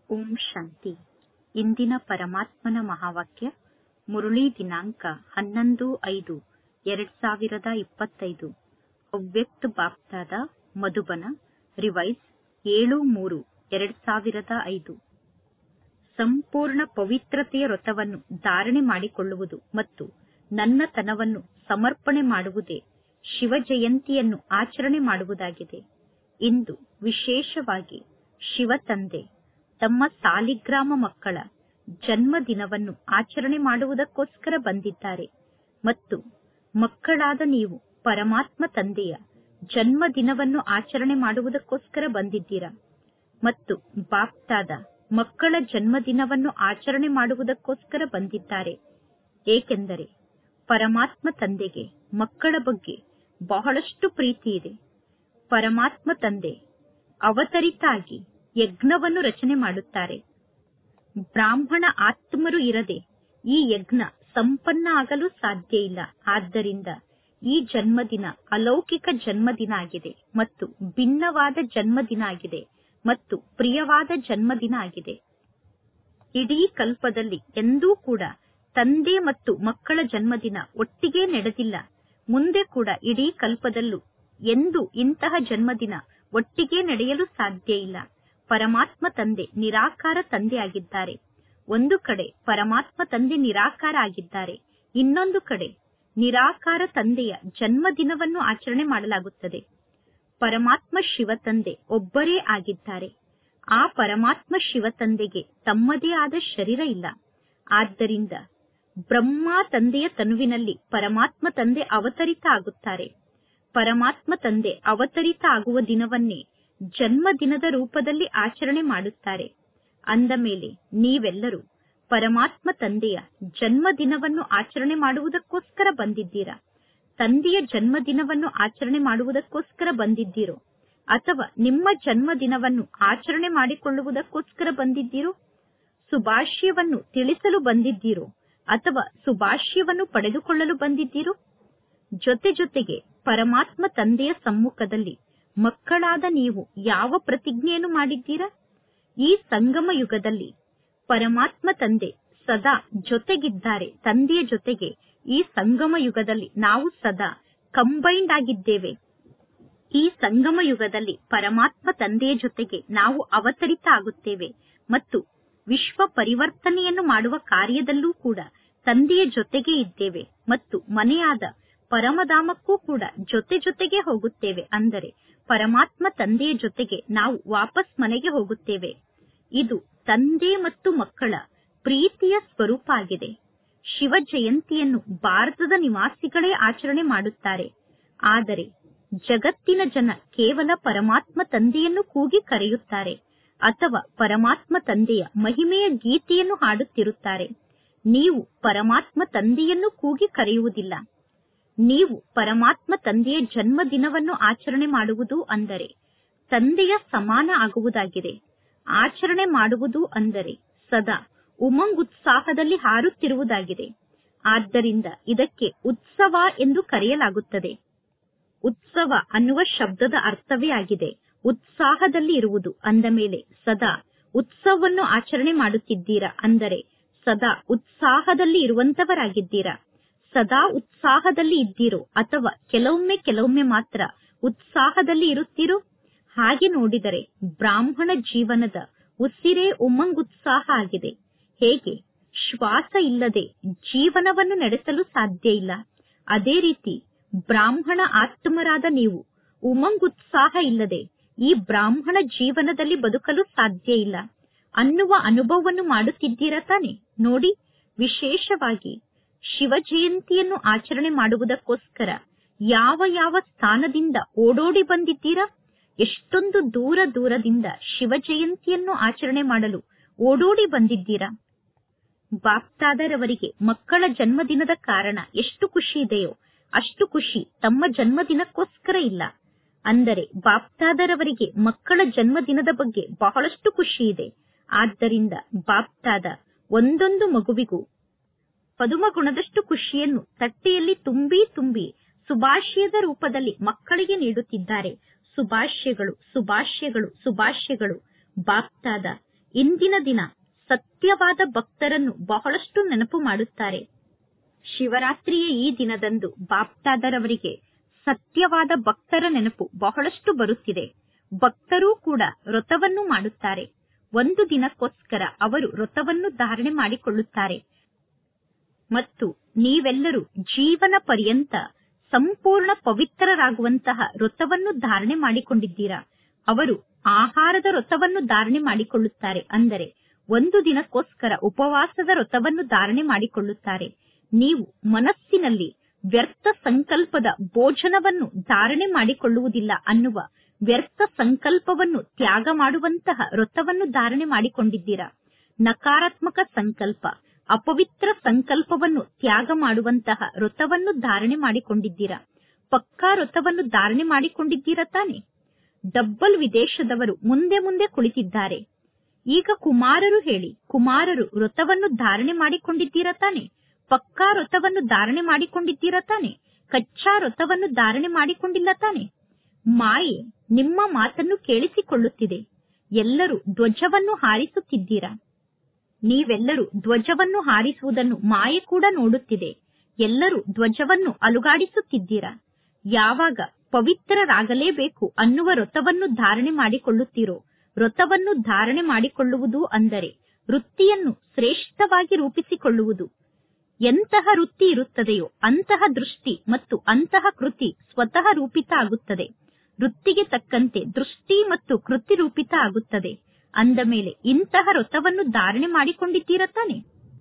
ಓಂ ಶಾಂತಿ ಇಂದಿನ ಪರಮಾತ್ಮನ ಮಹಾವಾಕ್ಯ ಮುರುಳಿ ದಿನಾಂಕ ಹನ್ನೊಂದು ಐದು ಎರಡ್ ಸಾವಿರದ ಇಪ್ಪತ್ತೈದು ಅವ್ಯಕ್ತ ಬಾಪ್ದಾದ ಮಧುಬನ ರಿವೈಸ್ ಏಳು ಮೂರು ಎರಡ್ ಸಾವಿರದ ಐದು ಸಂಪೂರ್ಣ ಪವಿತ್ರತೆಯ ವ್ರತವನ್ನು ಧಾರಣೆ ಮಾಡಿಕೊಳ್ಳುವುದು ಮತ್ತು ನನ್ನತನವನ್ನು ಸಮರ್ಪಣೆ ಮಾಡುವುದೇ ಶಿವ ಜಯಂತಿಯನ್ನು ಆಚರಣೆ ಮಾಡುವುದಾಗಿದೆ ಇಂದು ವಿಶೇಷವಾಗಿ ಶಿವ ತಂದೆ ತಮ್ಮ ಸಾಲಿಗ್ರಾಮ ಮಕ್ಕಳ ಜನ್ಮದಿನವನ್ನು ಆಚರಣೆ ಮಾಡುವುದಕ್ಕೋಸ್ಕರ ಬಂದಿದ್ದಾರೆ ಮತ್ತು ಮಕ್ಕಳಾದ ನೀವು ಪರಮಾತ್ಮ ತಂದೆಯ ಜನ್ಮದಿನವನ್ನು ಆಚರಣೆ ಮಾಡುವುದಕ್ಕೋಸ್ಕರ ಬಂದಿದ್ದೀರಾ ಮತ್ತು ಬಾಪ್ತಾದ ಮಕ್ಕಳ ಜನ್ಮದಿನವನ್ನು ಆಚರಣೆ ಮಾಡುವುದಕ್ಕೋಸ್ಕರ ಬಂದಿದ್ದಾರೆ ಏಕೆಂದರೆ ಪರಮಾತ್ಮ ತಂದೆಗೆ ಮಕ್ಕಳ ಬಗ್ಗೆ ಬಹಳಷ್ಟು ಪ್ರೀತಿ ಇದೆ ಪರಮಾತ್ಮ ತಂದೆ ಅವತರಿತಾಗಿ ಯಜ್ಞವನ್ನು ರಚನೆ ಮಾಡುತ್ತಾರೆ ಬ್ರಾಹ್ಮಣ ಆತ್ಮರು ಇರದೆ ಈ ಯಜ್ಞ ಸಂಪನ್ನ ಆಗಲು ಸಾಧ್ಯ ಇಲ್ಲ ಆದ್ದರಿಂದ ಈ ಜನ್ಮದಿನ ಅಲೌಕಿಕ ಜನ್ಮದಿನ ಆಗಿದೆ ಮತ್ತು ಭಿನ್ನವಾದ ಜನ್ಮದಿನ ಆಗಿದೆ ಮತ್ತು ಪ್ರಿಯವಾದ ಜನ್ಮದಿನ ಆಗಿದೆ ಇಡೀ ಕಲ್ಪದಲ್ಲಿ ಎಂದೂ ಕೂಡ ತಂದೆ ಮತ್ತು ಮಕ್ಕಳ ಜನ್ಮದಿನ ಒಟ್ಟಿಗೆ ನಡೆದಿಲ್ಲ ಮುಂದೆ ಕೂಡ ಇಡೀ ಕಲ್ಪದಲ್ಲೂ ಎಂದು ಇಂತಹ ಜನ್ಮದಿನ ಒಟ್ಟಿಗೆ ನಡೆಯಲು ಸಾಧ್ಯ ಇಲ್ಲ ಪರಮಾತ್ಮ ತಂದೆ ನಿರಾಕಾರ ತಂದೆ ಆಗಿದ್ದಾರೆ ಒಂದು ಕಡೆ ಪರಮಾತ್ಮ ತಂದೆ ನಿರಾಕಾರ ಆಗಿದ್ದಾರೆ ಇನ್ನೊಂದು ಕಡೆ ನಿರಾಕಾರ ತಂದೆಯ ಜನ್ಮದಿನವನ್ನು ಆಚರಣೆ ಮಾಡಲಾಗುತ್ತದೆ ಪರಮಾತ್ಮ ಶಿವ ತಂದೆ ಒಬ್ಬರೇ ಆಗಿದ್ದಾರೆ ಆ ಪರಮಾತ್ಮ ಶಿವ ತಂದೆಗೆ ತಮ್ಮದೇ ಆದ ಶರೀರ ಇಲ್ಲ ಆದ್ದರಿಂದ ಬ್ರಹ್ಮ ತಂದೆಯ ತನುವಿನಲ್ಲಿ ಪರಮಾತ್ಮ ತಂದೆ ಅವತರಿತ ಆಗುತ್ತಾರೆ ಪರಮಾತ್ಮ ತಂದೆ ಅವತರಿತ ಆಗುವ ದಿನವನ್ನೇ ಜನ್ಮದಿನದ ರೂಪದಲ್ಲಿ ಆಚರಣೆ ಮಾಡುತ್ತಾರೆ ಅಂದ ಮೇಲೆ ನೀವೆಲ್ಲರೂ ಪರಮಾತ್ಮ ತಂದೆಯ ಜನ್ಮದಿನವನ್ನು ಆಚರಣೆ ಮಾಡುವುದಕ್ಕೋಸ್ಕರ ಬಂದಿದ್ದೀರಾ ತಂದೆಯ ಜನ್ಮದಿನವನ್ನು ಆಚರಣೆ ಮಾಡುವುದಕ್ಕೋಸ್ಕರ ಬಂದಿದ್ದೀರೋ ಅಥವಾ ನಿಮ್ಮ ಜನ್ಮದಿನವನ್ನು ಆಚರಣೆ ಮಾಡಿಕೊಳ್ಳುವುದಕ್ಕೋಸ್ಕರ ಬಂದಿದ್ದೀರೋ ಸುಭಾಷ್ಯವನ್ನು ತಿಳಿಸಲು ಬಂದಿದ್ದೀರೋ ಅಥವಾ ಸುಭಾಷ್ಯವನ್ನು ಪಡೆದುಕೊಳ್ಳಲು ಬಂದಿದ್ದೀರೋ ಜೊತೆ ಜೊತೆಗೆ ಪರಮಾತ್ಮ ತಂದೆಯ ಸಮ್ಮುಖದಲ್ಲಿ ಮಕ್ಕಳಾದ ನೀವು ಯಾವ ಪ್ರತಿಜ್ಞೆಯನ್ನು ಮಾಡಿದ್ದೀರಾ ಈ ಸಂಗಮ ಯುಗದಲ್ಲಿ ಪರಮಾತ್ಮ ತಂದೆ ಸದಾ ಜೊತೆಗಿದ್ದಾರೆ ತಂದೆಯ ಜೊತೆಗೆ ಈ ಸಂಗಮ ಯುಗದಲ್ಲಿ ನಾವು ಸದಾ ಕಂಬೈಂಡ್ ಆಗಿದ್ದೇವೆ ಈ ಸಂಗಮ ಯುಗದಲ್ಲಿ ಪರಮಾತ್ಮ ತಂದೆಯ ಜೊತೆಗೆ ನಾವು ಅವತರಿತ ಆಗುತ್ತೇವೆ ಮತ್ತು ವಿಶ್ವ ಪರಿವರ್ತನೆಯನ್ನು ಮಾಡುವ ಕಾರ್ಯದಲ್ಲೂ ಕೂಡ ತಂದೆಯ ಜೊತೆಗೆ ಇದ್ದೇವೆ ಮತ್ತು ಮನೆಯಾದ ಪರಮಧಾಮಕ್ಕೂ ಕೂಡ ಜೊತೆ ಜೊತೆಗೆ ಹೋಗುತ್ತೇವೆ ಅಂದರೆ ಪರಮಾತ್ಮ ತಂದೆಯ ಜೊತೆಗೆ ನಾವು ವಾಪಸ್ ಮನೆಗೆ ಹೋಗುತ್ತೇವೆ ಇದು ತಂದೆ ಮತ್ತು ಮಕ್ಕಳ ಪ್ರೀತಿಯ ಸ್ವರೂಪ ಆಗಿದೆ ಶಿವ ಜಯಂತಿಯನ್ನು ಭಾರತದ ನಿವಾಸಿಗಳೇ ಆಚರಣೆ ಮಾಡುತ್ತಾರೆ ಆದರೆ ಜಗತ್ತಿನ ಜನ ಕೇವಲ ಪರಮಾತ್ಮ ತಂದೆಯನ್ನು ಕೂಗಿ ಕರೆಯುತ್ತಾರೆ ಅಥವಾ ಪರಮಾತ್ಮ ತಂದೆಯ ಮಹಿಮೆಯ ಗೀತೆಯನ್ನು ಹಾಡುತ್ತಿರುತ್ತಾರೆ ನೀವು ಪರಮಾತ್ಮ ತಂದೆಯನ್ನು ಕೂಗಿ ಕರೆಯುವುದಿಲ್ಲ ನೀವು ಪರಮಾತ್ಮ ತಂದೆಯ ಜನ್ಮದಿನವನ್ನು ಆಚರಣೆ ಮಾಡುವುದು ಅಂದರೆ ತಂದೆಯ ಸಮಾನ ಆಗುವುದಾಗಿದೆ ಆಚರಣೆ ಮಾಡುವುದು ಅಂದರೆ ಸದಾ ಉಮಂಗ್ ಉತ್ಸಾಹದಲ್ಲಿ ಹಾರುತ್ತಿರುವುದಾಗಿದೆ ಆದ್ದರಿಂದ ಇದಕ್ಕೆ ಉತ್ಸವ ಎಂದು ಕರೆಯಲಾಗುತ್ತದೆ ಉತ್ಸವ ಅನ್ನುವ ಶಬ್ದದ ಅರ್ಥವೇ ಆಗಿದೆ ಉತ್ಸಾಹದಲ್ಲಿ ಇರುವುದು ಅಂದ ಮೇಲೆ ಸದಾ ಉತ್ಸವವನ್ನು ಆಚರಣೆ ಮಾಡುತ್ತಿದ್ದೀರಾ ಅಂದರೆ ಸದಾ ಉತ್ಸಾಹದಲ್ಲಿ ಇರುವಂತವರಾಗಿದ್ದೀರಾ ಸದಾ ಉತ್ಸಾಹದಲ್ಲಿ ಇದ್ದೀರೋ ಅಥವಾ ಕೆಲವೊಮ್ಮೆ ಕೆಲವೊಮ್ಮೆ ಮಾತ್ರ ಉತ್ಸಾಹದಲ್ಲಿ ಇರುತ್ತೀರೋ ಹಾಗೆ ನೋಡಿದರೆ ಬ್ರಾಹ್ಮಣ ಜೀವನದ ಉಸಿರೇ ಉಮಂಗ್ ಉತ್ಸಾಹ ಆಗಿದೆ ಹೇಗೆ ಶ್ವಾಸ ಇಲ್ಲದೆ ಜೀವನವನ್ನು ನಡೆಸಲು ಸಾಧ್ಯ ಇಲ್ಲ ಅದೇ ರೀತಿ ಬ್ರಾಹ್ಮಣ ಆತ್ಮರಾದ ನೀವು ಉಮಂಗ್ ಉತ್ಸಾಹ ಇಲ್ಲದೆ ಈ ಬ್ರಾಹ್ಮಣ ಜೀವನದಲ್ಲಿ ಬದುಕಲು ಸಾಧ್ಯ ಇಲ್ಲ ಅನ್ನುವ ಅನುಭವವನ್ನು ಮಾಡುತ್ತಿದ್ದೀರಾ ತಾನೆ ನೋಡಿ ವಿಶೇಷವಾಗಿ ಶಿವ ಜಯಂತಿಯನ್ನು ಆಚರಣೆ ಮಾಡುವುದಕ್ಕೋಸ್ಕರ ಯಾವ ಯಾವ ಸ್ಥಾನದಿಂದ ಓಡೋಡಿ ಬಂದಿದ್ದೀರಾ ಎಷ್ಟೊಂದು ದೂರ ದೂರದಿಂದ ಶಿವ ಜಯಂತಿಯನ್ನು ಆಚರಣೆ ಮಾಡಲು ಓಡೋಡಿ ಬಂದಿದ್ದೀರಾ ಬಾಪ್ತಾದರವರಿಗೆ ಮಕ್ಕಳ ಜನ್ಮದಿನದ ಕಾರಣ ಎಷ್ಟು ಖುಷಿ ಇದೆಯೋ ಅಷ್ಟು ಖುಷಿ ತಮ್ಮ ಜನ್ಮದಿನಕ್ಕೋಸ್ಕರ ಇಲ್ಲ ಅಂದರೆ ಬಾಪ್ತಾದರವರಿಗೆ ಮಕ್ಕಳ ಜನ್ಮದಿನದ ಬಗ್ಗೆ ಬಹಳಷ್ಟು ಖುಷಿ ಇದೆ ಆದ್ದರಿಂದ ಬಾಪ್ತಾದ ಒಂದೊಂದು ಮಗುವಿಗೂ ಪದುಮ ಗುಣದಷ್ಟು ಖುಷಿಯನ್ನು ತಟ್ಟೆಯಲ್ಲಿ ತುಂಬಿ ತುಂಬಿ ಸುಭಾಷ್ಯದ ರೂಪದಲ್ಲಿ ಮಕ್ಕಳಿಗೆ ನೀಡುತ್ತಿದ್ದಾರೆ ಸುಭಾಷ್ಯಗಳು ಸುಭಾಷ್ಯಗಳು ಸುಭಾಷ್ಯಗಳು ಬಾಪ್ತಾದ ಇಂದಿನ ದಿನ ಸತ್ಯವಾದ ಭಕ್ತರನ್ನು ಬಹಳಷ್ಟು ನೆನಪು ಮಾಡುತ್ತಾರೆ ಶಿವರಾತ್ರಿಯ ಈ ದಿನದಂದು ಬಾಪ್ತಾದರವರಿಗೆ ಸತ್ಯವಾದ ಭಕ್ತರ ನೆನಪು ಬಹಳಷ್ಟು ಬರುತ್ತಿದೆ ಭಕ್ತರೂ ಕೂಡ ವ್ರತವನ್ನು ಮಾಡುತ್ತಾರೆ ಒಂದು ದಿನಕ್ಕೋಸ್ಕರ ಅವರು ವ್ರತವನ್ನು ಧಾರಣೆ ಮಾಡಿಕೊಳ್ಳುತ್ತಾರೆ ಮತ್ತು ನೀವೆಲ್ಲರೂ ಜೀವನ ಪರ್ಯಂತ ಸಂಪೂರ್ಣ ಪವಿತ್ರರಾಗುವಂತಹ ವ್ರತವನ್ನು ಧಾರಣೆ ಮಾಡಿಕೊಂಡಿದ್ದೀರಾ ಅವರು ಆಹಾರದ ವ್ರತವನ್ನು ಧಾರಣೆ ಮಾಡಿಕೊಳ್ಳುತ್ತಾರೆ ಅಂದರೆ ಒಂದು ದಿನಕ್ಕೋಸ್ಕರ ಉಪವಾಸದ ವ್ರತವನ್ನು ಧಾರಣೆ ಮಾಡಿಕೊಳ್ಳುತ್ತಾರೆ ನೀವು ಮನಸ್ಸಿನಲ್ಲಿ ವ್ಯರ್ಥ ಸಂಕಲ್ಪದ ಭೋಜನವನ್ನು ಧಾರಣೆ ಮಾಡಿಕೊಳ್ಳುವುದಿಲ್ಲ ಅನ್ನುವ ವ್ಯರ್ಥ ಸಂಕಲ್ಪವನ್ನು ತ್ಯಾಗ ಮಾಡುವಂತಹ ವ್ರತವನ್ನು ಧಾರಣೆ ಮಾಡಿಕೊಂಡಿದ್ದೀರಾ ನಕಾರಾತ್ಮಕ ಸಂಕಲ್ಪ ಅಪವಿತ್ರ ಸಂಕಲ್ಪವನ್ನು ತ್ಯಾಗ ಮಾಡುವಂತಹ ವ್ರತವನ್ನು ಧಾರಣೆ ಮಾಡಿಕೊಂಡಿದ್ದೀರಾ ಪಕ್ಕಾ ವ್ರತವನ್ನು ಧಾರಣೆ ಮಾಡಿಕೊಂಡಿದ್ದೀರಾ ತಾನೆ ಡಬ್ಬಲ್ ವಿದೇಶದವರು ಮುಂದೆ ಮುಂದೆ ಕುಳಿತಿದ್ದಾರೆ ಈಗ ಕುಮಾರರು ಹೇಳಿ ಕುಮಾರರು ವ್ರತವನ್ನು ಧಾರಣೆ ಮಾಡಿಕೊಂಡಿದ್ದೀರಾ ತಾನೆ ಪಕ್ಕಾ ವ್ರತವನ್ನು ಧಾರಣೆ ಮಾಡಿಕೊಂಡಿದ್ದೀರಾ ತಾನೆ ಕಚ್ಚಾ ವ್ರತವನ್ನು ಧಾರಣೆ ಮಾಡಿಕೊಂಡಿಲ್ಲ ತಾನೆ ಮಾಯೆ ನಿಮ್ಮ ಮಾತನ್ನು ಕೇಳಿಸಿಕೊಳ್ಳುತ್ತಿದೆ ಎಲ್ಲರೂ ಧ್ವಜವನ್ನು ಹಾರಿಸುತ್ತಿದ್ದೀರಾ ನೀವೆಲ್ಲರೂ ಧ್ವಜವನ್ನು ಹಾರಿಸುವುದನ್ನು ಮಾಯೆ ಕೂಡ ನೋಡುತ್ತಿದೆ ಎಲ್ಲರೂ ಧ್ವಜವನ್ನು ಅಲುಗಾಡಿಸುತ್ತಿದ್ದೀರಾ ಯಾವಾಗ ಪವಿತ್ರರಾಗಲೇಬೇಕು ಅನ್ನುವ ವ್ರತವನ್ನು ಧಾರಣೆ ಮಾಡಿಕೊಳ್ಳುತ್ತೀರೋ ವ್ರತವನ್ನು ಧಾರಣೆ ಮಾಡಿಕೊಳ್ಳುವುದು ಅಂದರೆ ವೃತ್ತಿಯನ್ನು ಶ್ರೇಷ್ಠವಾಗಿ ರೂಪಿಸಿಕೊಳ್ಳುವುದು ಎಂತಹ ವೃತ್ತಿ ಇರುತ್ತದೆಯೋ ಅಂತಹ ದೃಷ್ಟಿ ಮತ್ತು ಅಂತಹ ಕೃತಿ ಸ್ವತಃ ರೂಪಿತ ಆಗುತ್ತದೆ ವೃತ್ತಿಗೆ ತಕ್ಕಂತೆ ದೃಷ್ಟಿ ಮತ್ತು ಕೃತಿ ರೂಪಿತ ಆಗುತ್ತದೆ ಅಂದ ಮೇಲೆ ಇಂತಹ ವ್ರತವನ್ನು ಧಾರಣೆ ಮಾಡಿಕೊಂಡಿದ್ದೀರಾ ತಾನೆ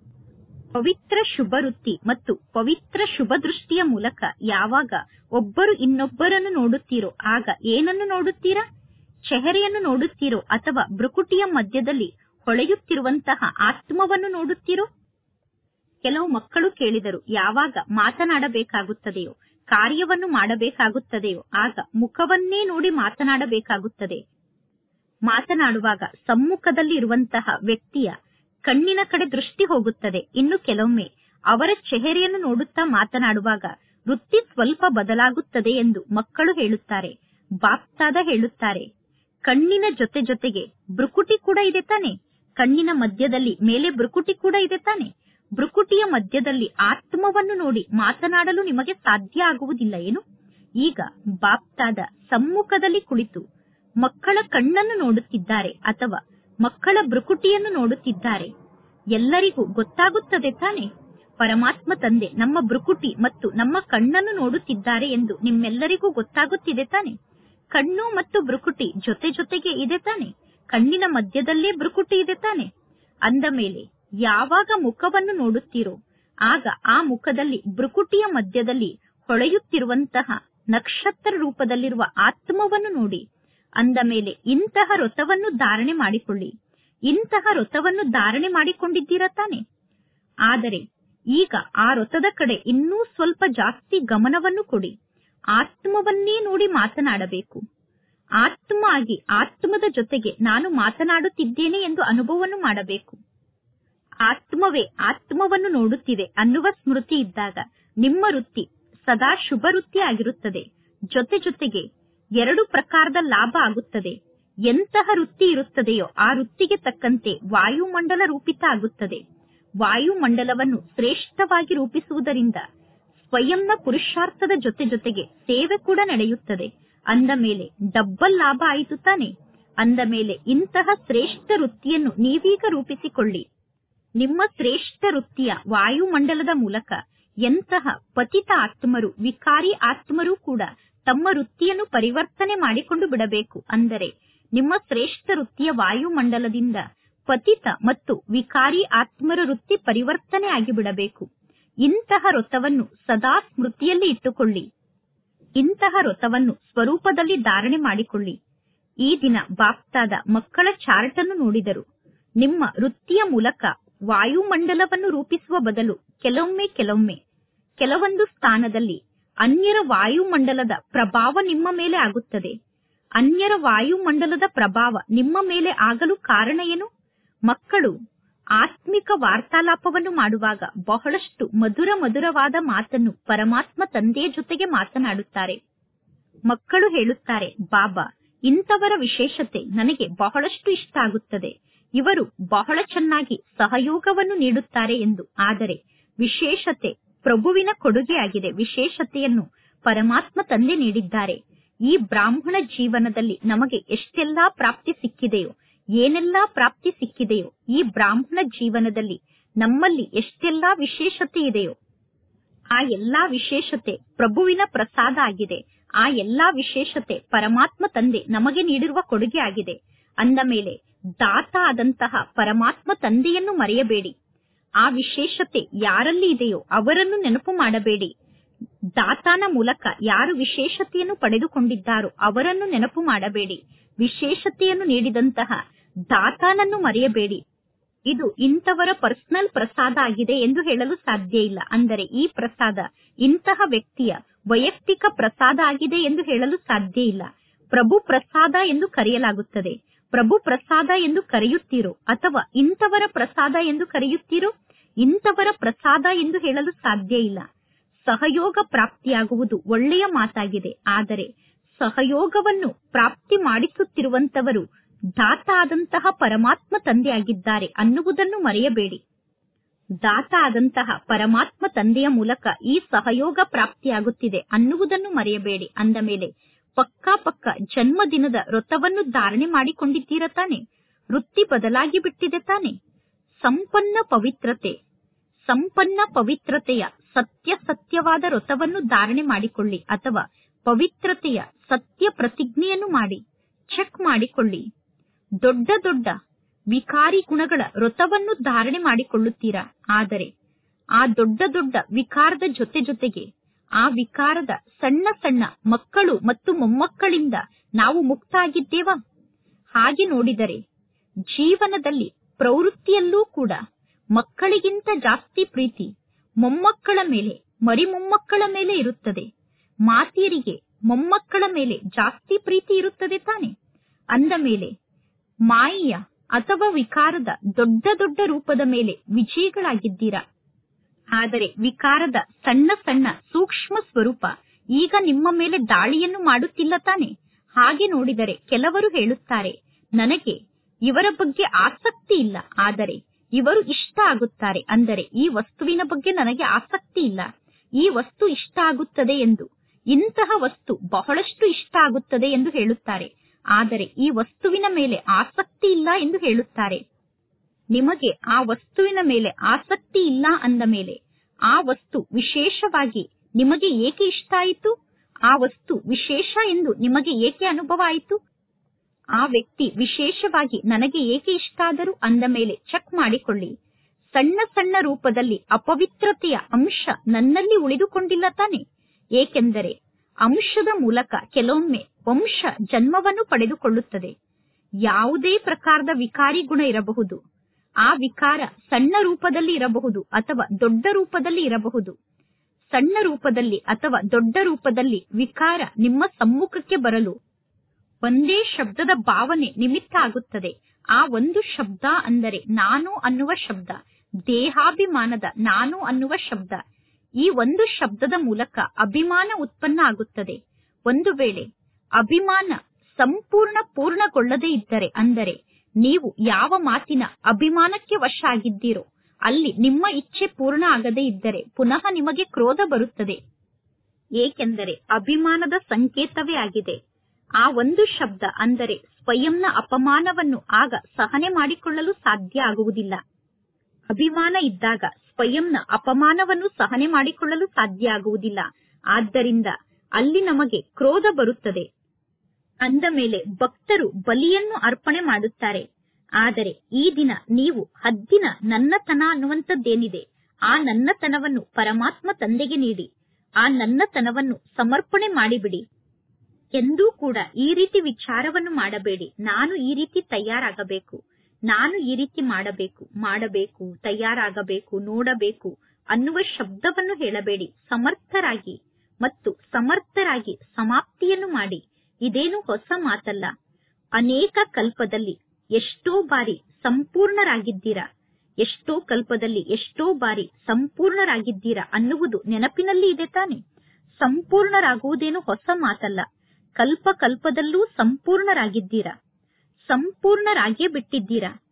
ಪವಿತ್ರ ಶುಭ ವೃತ್ತಿ ಮತ್ತು ಪವಿತ್ರ ಶುಭ ದೃಷ್ಟಿಯ ಮೂಲಕ ಯಾವಾಗ ಒಬ್ಬರು ಇನ್ನೊಬ್ಬರನ್ನು ನೋಡುತ್ತೀರೋ ಆಗ ಏನನ್ನು ನೋಡುತ್ತೀರಾ ಚೆಹರೆಯನ್ನು ನೋಡುತ್ತೀರೋ ಅಥವಾ ಭ್ರುಕುಟಿಯ ಮಧ್ಯದಲ್ಲಿ ಹೊಳೆಯುತ್ತಿರುವಂತಹ ಆತ್ಮವನ್ನು ನೋಡುತ್ತೀರೋ ಕೆಲವು ಮಕ್ಕಳು ಕೇಳಿದರು ಯಾವಾಗ ಮಾತನಾಡಬೇಕಾಗುತ್ತದೆಯೋ ಕಾರ್ಯವನ್ನು ಮಾಡಬೇಕಾಗುತ್ತದೆಯೋ ಆಗ ಮುಖವನ್ನೇ ನೋಡಿ ಮಾತನಾಡಬೇಕಾಗುತ್ತದೆ ಮಾತನಾಡುವಾಗ ಸಮ್ಮುಖದಲ್ಲಿ ಇರುವಂತಹ ವ್ಯಕ್ತಿಯ ಕಣ್ಣಿನ ಕಡೆ ದೃಷ್ಟಿ ಹೋಗುತ್ತದೆ ಇನ್ನು ಕೆಲವೊಮ್ಮೆ ಅವರ ಚೆಹರೆಯನ್ನು ನೋಡುತ್ತಾ ಮಾತನಾಡುವಾಗ ವೃತ್ತಿ ಸ್ವಲ್ಪ ಬದಲಾಗುತ್ತದೆ ಎಂದು ಮಕ್ಕಳು ಹೇಳುತ್ತಾರೆ ಬಾಪ್ತಾದ ಹೇಳುತ್ತಾರೆ ಕಣ್ಣಿನ ಜೊತೆ ಜೊತೆಗೆ ಭ್ರುಕುಟಿ ಕೂಡ ಇದೆ ತಾನೆ ಕಣ್ಣಿನ ಮಧ್ಯದಲ್ಲಿ ಮೇಲೆ ಭ್ರುಕುಟಿ ಕೂಡ ಇದೆ ತಾನೆ ಭ್ರುಕುಟಿಯ ಮಧ್ಯದಲ್ಲಿ ಆತ್ಮವನ್ನು ನೋಡಿ ಮಾತನಾಡಲು ನಿಮಗೆ ಸಾಧ್ಯ ಆಗುವುದಿಲ್ಲ ಏನು ಈಗ ಬಾಪ್ತಾದ ಸಮ್ಮುಖದಲ್ಲಿ ಕುಳಿತು ಮಕ್ಕಳ ಕಣ್ಣನ್ನು ನೋಡುತ್ತಿದ್ದಾರೆ ಅಥವಾ ಮಕ್ಕಳ ಭ್ರುಕುಟಿಯನ್ನು ನೋಡುತ್ತಿದ್ದಾರೆ ಎಲ್ಲರಿಗೂ ಗೊತ್ತಾಗುತ್ತದೆ ತಾನೆ ಪರಮಾತ್ಮ ತಂದೆ ನಮ್ಮ ಭ್ರುಕುಟಿ ಮತ್ತು ನಮ್ಮ ಕಣ್ಣನ್ನು ನೋಡುತ್ತಿದ್ದಾರೆ ಎಂದು ನಿಮ್ಮೆಲ್ಲರಿಗೂ ಗೊತ್ತಾಗುತ್ತಿದೆ ತಾನೆ ಕಣ್ಣು ಮತ್ತು ಭ್ರುಕುಟಿ ಜೊತೆ ಜೊತೆಗೆ ಇದೆ ತಾನೆ ಕಣ್ಣಿನ ಮಧ್ಯದಲ್ಲೇ ಭ್ರುಕುಟಿ ಇದೆ ತಾನೆ ಅಂದ ಮೇಲೆ ಯಾವಾಗ ಮುಖವನ್ನು ನೋಡುತ್ತೀರೋ ಆಗ ಆ ಮುಖದಲ್ಲಿ ಭ್ರುಕುಟಿಯ ಮಧ್ಯದಲ್ಲಿ ಹೊಳೆಯುತ್ತಿರುವಂತಹ ನಕ್ಷತ್ರ ರೂಪದಲ್ಲಿರುವ ಆತ್ಮವನ್ನು ನೋಡಿ ಅಂದ ಮೇಲೆ ಇಂತಹ ವ್ರತವನ್ನು ಧಾರಣೆ ಮಾಡಿಕೊಳ್ಳಿ ಇಂತಹ ವ್ರತವನ್ನು ಧಾರಣೆ ಮಾಡಿಕೊಂಡಿದ್ದೀರಾ ತಾನೆ ಆದರೆ ಈಗ ಆ ವ್ರತದ ಕಡೆ ಇನ್ನೂ ಸ್ವಲ್ಪ ಜಾಸ್ತಿ ಗಮನವನ್ನು ಕೊಡಿ ಆತ್ಮವನ್ನೇ ನೋಡಿ ಮಾತನಾಡಬೇಕು ಆತ್ಮ ಆಗಿ ಆತ್ಮದ ಜೊತೆಗೆ ನಾನು ಮಾತನಾಡುತ್ತಿದ್ದೇನೆ ಎಂದು ಅನುಭವವನ್ನು ಮಾಡಬೇಕು ಆತ್ಮವೇ ಆತ್ಮವನ್ನು ನೋಡುತ್ತಿದೆ ಅನ್ನುವ ಸ್ಮೃತಿ ಇದ್ದಾಗ ನಿಮ್ಮ ವೃತ್ತಿ ಸದಾ ಶುಭ ವೃತ್ತಿ ಆಗಿರುತ್ತದೆ ಜೊತೆ ಜೊತೆಗೆ ಎರಡು ಪ್ರಕಾರದ ಲಾಭ ಆಗುತ್ತದೆ ಎಂತಹ ವೃತ್ತಿ ಇರುತ್ತದೆಯೋ ಆ ವೃತ್ತಿಗೆ ತಕ್ಕಂತೆ ವಾಯುಮಂಡಲ ರೂಪಿತ ಆಗುತ್ತದೆ ವಾಯುಮಂಡಲವನ್ನು ಶ್ರೇಷ್ಠವಾಗಿ ರೂಪಿಸುವುದರಿಂದ ಸ್ವಯಂನ ಪುರುಷಾರ್ಥದ ಜೊತೆ ಜೊತೆಗೆ ಸೇವೆ ಕೂಡ ನಡೆಯುತ್ತದೆ ಅಂದ ಮೇಲೆ ಡಬ್ಬಲ್ ಲಾಭ ಆಯಿತು ತಾನೆ ಅಂದ ಮೇಲೆ ಇಂತಹ ಶ್ರೇಷ್ಠ ವೃತ್ತಿಯನ್ನು ನೀವೀಗ ರೂಪಿಸಿಕೊಳ್ಳಿ ನಿಮ್ಮ ಶ್ರೇಷ್ಠ ವೃತ್ತಿಯ ವಾಯುಮಂಡಲದ ಮೂಲಕ ಎಂತಹ ಪತಿತ ಆತ್ಮರು ವಿಕಾರಿ ಆತ್ಮರೂ ಕೂಡ ತಮ್ಮ ವೃತ್ತಿಯನ್ನು ಪರಿವರ್ತನೆ ಮಾಡಿಕೊಂಡು ಬಿಡಬೇಕು ಅಂದರೆ ನಿಮ್ಮ ಶ್ರೇಷ್ಠ ವೃತ್ತಿಯ ವಾಯುಮಂಡಲದಿಂದ ಪತಿತ ಮತ್ತು ವಿಕಾರಿ ಆತ್ಮರ ವೃತ್ತಿ ಪರಿವರ್ತನೆ ಆಗಿಬಿಡಬೇಕು ಇಂತಹ ವ್ರತವನ್ನು ಸದಾ ಸ್ಮೃತಿಯಲ್ಲಿ ಇಟ್ಟುಕೊಳ್ಳಿ ಇಂತಹ ವ್ರತವನ್ನು ಸ್ವರೂಪದಲ್ಲಿ ಧಾರಣೆ ಮಾಡಿಕೊಳ್ಳಿ ಈ ದಿನ ಬಾಪ್ತಾದ ಮಕ್ಕಳ ಚಾರ್ಟ್ ಅನ್ನು ನೋಡಿದರು ನಿಮ್ಮ ವೃತ್ತಿಯ ಮೂಲಕ ವಾಯುಮಂಡಲವನ್ನು ರೂಪಿಸುವ ಬದಲು ಕೆಲವೊಮ್ಮೆ ಕೆಲವೊಮ್ಮೆ ಕೆಲವೊಂದು ಸ್ಥಾನದಲ್ಲಿ ಅನ್ಯರ ವಾಯುಮಂಡಲದ ಪ್ರಭಾವ ನಿಮ್ಮ ಮೇಲೆ ಆಗುತ್ತದೆ ಅನ್ಯರ ವಾಯುಮಂಡಲದ ಪ್ರಭಾವ ನಿಮ್ಮ ಮೇಲೆ ಆಗಲು ಕಾರಣ ಏನು ಮಕ್ಕಳು ಆತ್ಮಿಕ ವಾರ್ತಾಲಾಪವನ್ನು ಮಾಡುವಾಗ ಬಹಳಷ್ಟು ಮಧುರ ಮಧುರವಾದ ಮಾತನ್ನು ಪರಮಾತ್ಮ ತಂದೆಯ ಜೊತೆಗೆ ಮಾತನಾಡುತ್ತಾರೆ ಮಕ್ಕಳು ಹೇಳುತ್ತಾರೆ ಬಾಬಾ ಇಂಥವರ ವಿಶೇಷತೆ ನನಗೆ ಬಹಳಷ್ಟು ಇಷ್ಟ ಆಗುತ್ತದೆ ಇವರು ಬಹಳ ಚೆನ್ನಾಗಿ ಸಹಯೋಗವನ್ನು ನೀಡುತ್ತಾರೆ ಎಂದು ಆದರೆ ವಿಶೇಷತೆ ಪ್ರಭುವಿನ ಕೊಡುಗೆಯಾಗಿದೆ ವಿಶೇಷತೆಯನ್ನು ಪರಮಾತ್ಮ ತಂದೆ ನೀಡಿದ್ದಾರೆ ಈ ಬ್ರಾಹ್ಮಣ ಜೀವನದಲ್ಲಿ ನಮಗೆ ಎಷ್ಟೆಲ್ಲಾ ಪ್ರಾಪ್ತಿ ಸಿಕ್ಕಿದೆಯೋ ಏನೆಲ್ಲಾ ಪ್ರಾಪ್ತಿ ಸಿಕ್ಕಿದೆಯೋ ಈ ಬ್ರಾಹ್ಮಣ ಜೀವನದಲ್ಲಿ ನಮ್ಮಲ್ಲಿ ಎಷ್ಟೆಲ್ಲಾ ವಿಶೇಷತೆ ಇದೆಯೋ ಆ ಎಲ್ಲಾ ವಿಶೇಷತೆ ಪ್ರಭುವಿನ ಪ್ರಸಾದ ಆಗಿದೆ ಆ ಎಲ್ಲಾ ವಿಶೇಷತೆ ಪರಮಾತ್ಮ ತಂದೆ ನಮಗೆ ನೀಡಿರುವ ಕೊಡುಗೆ ಆಗಿದೆ ಅಂದ ಮೇಲೆ ದಾತ ಆದಂತಹ ಪರಮಾತ್ಮ ತಂದೆಯನ್ನು ಮರೆಯಬೇಡಿ ಆ ವಿಶೇಷತೆ ಯಾರಲ್ಲಿ ಇದೆಯೋ ಅವರನ್ನು ನೆನಪು ಮಾಡಬೇಡಿ ದಾತಾನ ಮೂಲಕ ಯಾರು ವಿಶೇಷತೆಯನ್ನು ಪಡೆದುಕೊಂಡಿದ್ದಾರೋ ಅವರನ್ನು ನೆನಪು ಮಾಡಬೇಡಿ ವಿಶೇಷತೆಯನ್ನು ನೀಡಿದಂತಹ ದಾತಾನನ್ನು ಮರೆಯಬೇಡಿ ಇದು ಇಂಥವರ ಪರ್ಸನಲ್ ಪ್ರಸಾದ ಆಗಿದೆ ಎಂದು ಹೇಳಲು ಸಾಧ್ಯ ಇಲ್ಲ ಅಂದರೆ ಈ ಪ್ರಸಾದ ಇಂತಹ ವ್ಯಕ್ತಿಯ ವೈಯಕ್ತಿಕ ಪ್ರಸಾದ ಆಗಿದೆ ಎಂದು ಹೇಳಲು ಸಾಧ್ಯ ಇಲ್ಲ ಪ್ರಭು ಪ್ರಸಾದ ಎಂದು ಕರೆಯಲಾಗುತ್ತದೆ ಪ್ರಭು ಪ್ರಸಾದ ಎಂದು ಕರೆಯುತ್ತೀರೋ ಅಥವಾ ಇಂಥವರ ಪ್ರಸಾದ ಎಂದು ಕರೆಯುತ್ತೀರೋ ಇಂಥವರ ಪ್ರಸಾದ ಎಂದು ಹೇಳಲು ಸಾಧ್ಯ ಇಲ್ಲ ಸಹಯೋಗ ಪ್ರಾಪ್ತಿಯಾಗುವುದು ಒಳ್ಳೆಯ ಮಾತಾಗಿದೆ ಆದರೆ ಸಹಯೋಗವನ್ನು ಪ್ರಾಪ್ತಿ ಮಾಡಿಸುತ್ತಿರುವಂತವರು ದಾತ ಆದಂತಹ ಪರಮಾತ್ಮ ತಂದೆಯಾಗಿದ್ದಾರೆ ಅನ್ನುವುದನ್ನು ಮರೆಯಬೇಡಿ ದಾತ ಆದಂತಹ ಪರಮಾತ್ಮ ತಂದೆಯ ಮೂಲಕ ಈ ಸಹಯೋಗ ಪ್ರಾಪ್ತಿಯಾಗುತ್ತಿದೆ ಅನ್ನುವುದನ್ನು ಮರೆಯಬೇಡಿ ಅಂದ ಮೇಲೆ ಪಕ್ಕಾ ಪಕ್ಕ ಜನ್ಮದಿನದ ವ್ರತವನ್ನು ಧಾರಣೆ ಮಾಡಿಕೊಂಡಿದ್ದೀರ ತಾನೆ ವೃತ್ತಿ ಬದಲಾಗಿ ಬಿಟ್ಟಿದೆ ತಾನೆ ಸಂಪನ್ನ ಪವಿತ್ರತೆ ಸಂಪನ್ನ ಪವಿತ್ರತೆಯ ಸತ್ಯ ಸತ್ಯವಾದ ವ್ರತವನ್ನು ಧಾರಣೆ ಮಾಡಿಕೊಳ್ಳಿ ಅಥವಾ ಪವಿತ್ರತೆಯ ಸತ್ಯ ಪ್ರತಿಜ್ಞೆಯನ್ನು ಮಾಡಿ ಚೆಕ್ ಮಾಡಿಕೊಳ್ಳಿ ದೊಡ್ಡ ದೊಡ್ಡ ವಿಕಾರಿ ಗುಣಗಳ ವ್ರತವನ್ನು ಧಾರಣೆ ಮಾಡಿಕೊಳ್ಳುತ್ತೀರಾ ಆದರೆ ಆ ದೊಡ್ಡ ದೊಡ್ಡ ವಿಕಾರದ ಜೊತೆ ಜೊತೆಗೆ ಆ ವಿಕಾರದ ಸಣ್ಣ ಸಣ್ಣ ಮಕ್ಕಳು ಮತ್ತು ಮೊಮ್ಮಕ್ಕಳಿಂದ ನಾವು ಮುಕ್ತ ಆಗಿದ್ದೇವಾ ಹಾಗೆ ನೋಡಿದರೆ ಜೀವನದಲ್ಲಿ ಪ್ರವೃತ್ತಿಯಲ್ಲೂ ಕೂಡ ಮಕ್ಕಳಿಗಿಂತ ಜಾಸ್ತಿ ಪ್ರೀತಿ ಮೊಮ್ಮಕ್ಕಳ ಮೇಲೆ ಮರಿ ಮೊಮ್ಮಕ್ಕಳ ಮೇಲೆ ಇರುತ್ತದೆ ಮಾತಿಯರಿಗೆ ಮೊಮ್ಮಕ್ಕಳ ಮೇಲೆ ಜಾಸ್ತಿ ಪ್ರೀತಿ ಇರುತ್ತದೆ ತಾನೆ ಅಂದ ಮೇಲೆ ಮಾಯೆಯ ಅಥವಾ ವಿಕಾರದ ದೊಡ್ಡ ದೊಡ್ಡ ರೂಪದ ಮೇಲೆ ವಿಜಯಿಗಳಾಗಿದ್ದೀರಾ ಆದರೆ ವಿಕಾರದ ಸಣ್ಣ ಸಣ್ಣ ಸೂಕ್ಷ್ಮ ಸ್ವರೂಪ ಈಗ ನಿಮ್ಮ ಮೇಲೆ ದಾಳಿಯನ್ನು ಮಾಡುತ್ತಿಲ್ಲ ತಾನೆ ಹಾಗೆ ನೋಡಿದರೆ ಕೆಲವರು ಹೇಳುತ್ತಾರೆ ನನಗೆ ಇವರ ಬಗ್ಗೆ ಆಸಕ್ತಿ ಇಲ್ಲ ಆದರೆ ಇವರು ಇಷ್ಟ ಆಗುತ್ತಾರೆ ಅಂದರೆ ಈ ವಸ್ತುವಿನ ಬಗ್ಗೆ ನನಗೆ ಆಸಕ್ತಿ ಇಲ್ಲ ಈ ವಸ್ತು ಇಷ್ಟ ಆಗುತ್ತದೆ ಎಂದು ಇಂತಹ ವಸ್ತು ಬಹಳಷ್ಟು ಇಷ್ಟ ಆಗುತ್ತದೆ ಎಂದು ಹೇಳುತ್ತಾರೆ ಆದರೆ ಈ ವಸ್ತುವಿನ ಮೇಲೆ ಆಸಕ್ತಿ ಇಲ್ಲ ಎಂದು ಹೇಳುತ್ತಾರೆ ನಿಮಗೆ ಆ ವಸ್ತುವಿನ ಮೇಲೆ ಆಸಕ್ತಿ ಇಲ್ಲ ಅಂದ ಮೇಲೆ ಆ ವಸ್ತು ವಿಶೇಷವಾಗಿ ನಿಮಗೆ ಏಕೆ ಇಷ್ಟ ಆಯಿತು ಆ ವಸ್ತು ವಿಶೇಷ ಎಂದು ನಿಮಗೆ ಏಕೆ ಅನುಭವ ಆಯಿತು ಆ ವ್ಯಕ್ತಿ ವಿಶೇಷವಾಗಿ ನನಗೆ ಏಕೆ ಇಷ್ಟ ಆದರು ಅಂದ ಮೇಲೆ ಚೆಕ್ ಮಾಡಿಕೊಳ್ಳಿ ಸಣ್ಣ ಸಣ್ಣ ರೂಪದಲ್ಲಿ ಅಪವಿತ್ರತೆಯ ಅಂಶ ನನ್ನಲ್ಲಿ ಉಳಿದುಕೊಂಡಿಲ್ಲ ತಾನೆ ಏಕೆಂದರೆ ಅಂಶದ ಮೂಲಕ ಕೆಲವೊಮ್ಮೆ ವಂಶ ಜನ್ಮವನ್ನು ಪಡೆದುಕೊಳ್ಳುತ್ತದೆ ಯಾವುದೇ ಪ್ರಕಾರದ ವಿಕಾರಿ ಗುಣ ಇರಬಹುದು ಆ ವಿಕಾರ ಸಣ್ಣ ರೂಪದಲ್ಲಿ ಇರಬಹುದು ಅಥವಾ ದೊಡ್ಡ ರೂಪದಲ್ಲಿ ಇರಬಹುದು ಸಣ್ಣ ರೂಪದಲ್ಲಿ ಅಥವಾ ದೊಡ್ಡ ರೂಪದಲ್ಲಿ ವಿಕಾರ ನಿಮ್ಮ ಸಮ್ಮುಖಕ್ಕೆ ಬರಲು ಒಂದೇ ಶಬ್ದದ ಭಾವನೆ ನಿಮಿತ್ತ ಆಗುತ್ತದೆ ಆ ಒಂದು ಶಬ್ದ ಅಂದರೆ ನಾನು ಅನ್ನುವ ಶಬ್ದ ದೇಹಾಭಿಮಾನದ ನಾನು ಅನ್ನುವ ಶಬ್ದ ಈ ಒಂದು ಶಬ್ದದ ಮೂಲಕ ಅಭಿಮಾನ ಉತ್ಪನ್ನ ಆಗುತ್ತದೆ ಒಂದು ವೇಳೆ ಅಭಿಮಾನ ಸಂಪೂರ್ಣ ಪೂರ್ಣಗೊಳ್ಳದೇ ಇದ್ದರೆ ಅಂದರೆ ನೀವು ಯಾವ ಮಾತಿನ ಅಭಿಮಾನಕ್ಕೆ ವಶ ಆಗಿದ್ದೀರೋ ಅಲ್ಲಿ ನಿಮ್ಮ ಇಚ್ಛೆ ಪೂರ್ಣ ಆಗದೇ ಇದ್ದರೆ ಪುನಃ ನಿಮಗೆ ಕ್ರೋಧ ಬರುತ್ತದೆ ಏಕೆಂದರೆ ಅಭಿಮಾನದ ಸಂಕೇತವೇ ಆಗಿದೆ ಆ ಒಂದು ಶಬ್ದ ಅಂದರೆ ಸ್ವಯಂನ ಅಪಮಾನವನ್ನು ಆಗ ಸಹನೆ ಮಾಡಿಕೊಳ್ಳಲು ಸಾಧ್ಯ ಆಗುವುದಿಲ್ಲ ಅಭಿಮಾನ ಇದ್ದಾಗ ಸ್ವಯಂನ ಅಪಮಾನವನ್ನು ಸಹನೆ ಮಾಡಿಕೊಳ್ಳಲು ಸಾಧ್ಯ ಆಗುವುದಿಲ್ಲ ಆದ್ದರಿಂದ ಅಲ್ಲಿ ನಮಗೆ ಕ್ರೋಧ ಬರುತ್ತದೆ ಅಂದ ಮೇಲೆ ಭಕ್ತರು ಬಲಿಯನ್ನು ಅರ್ಪಣೆ ಮಾಡುತ್ತಾರೆ ಆದರೆ ಈ ದಿನ ನೀವು ಹದ್ದಿನ ನನ್ನತನ ಅನ್ನುವಂಥದ್ದೇನಿದೆ ಆ ನನ್ನತನವನ್ನು ಪರಮಾತ್ಮ ತಂದೆಗೆ ನೀಡಿ ಆ ನನ್ನತನವನ್ನು ಸಮರ್ಪಣೆ ಮಾಡಿಬಿಡಿ ಎಂದೂ ಕೂಡ ಈ ರೀತಿ ವಿಚಾರವನ್ನು ಮಾಡಬೇಡಿ ನಾನು ಈ ರೀತಿ ತಯಾರಾಗಬೇಕು ನಾನು ಈ ರೀತಿ ಮಾಡಬೇಕು ಮಾಡಬೇಕು ತಯಾರಾಗಬೇಕು ನೋಡಬೇಕು ಅನ್ನುವ ಶಬ್ದವನ್ನು ಹೇಳಬೇಡಿ ಸಮರ್ಥರಾಗಿ ಮತ್ತು ಸಮರ್ಥರಾಗಿ ಸಮಾಪ್ತಿಯನ್ನು ಮಾಡಿ ಇದೇನು ಹೊಸ ಮಾತಲ್ಲ ಅನೇಕ ಕಲ್ಪದಲ್ಲಿ ಎಷ್ಟೋ ಬಾರಿ ಸಂಪೂರ್ಣರಾಗಿದ್ದೀರಾ ಎಷ್ಟೋ ಕಲ್ಪದಲ್ಲಿ ಎಷ್ಟೋ ಬಾರಿ ಸಂಪೂರ್ಣರಾಗಿದ್ದೀರಾ ಅನ್ನುವುದು ನೆನಪಿನಲ್ಲಿ ಇದೆ ತಾನೆ ಸಂಪೂರ್ಣರಾಗುವುದೇನು ಹೊಸ ಮಾತಲ್ಲ ಕಲ್ಪ ಕಲ್ಪದಲ್ಲೂ ಸಂಪೂರ್ಣರಾಗಿದ್ದೀರಾ ಸಂಪೂರ್ಣರಾಗೇ ಬಿಟ್ಟಿದ್ದೀರಾ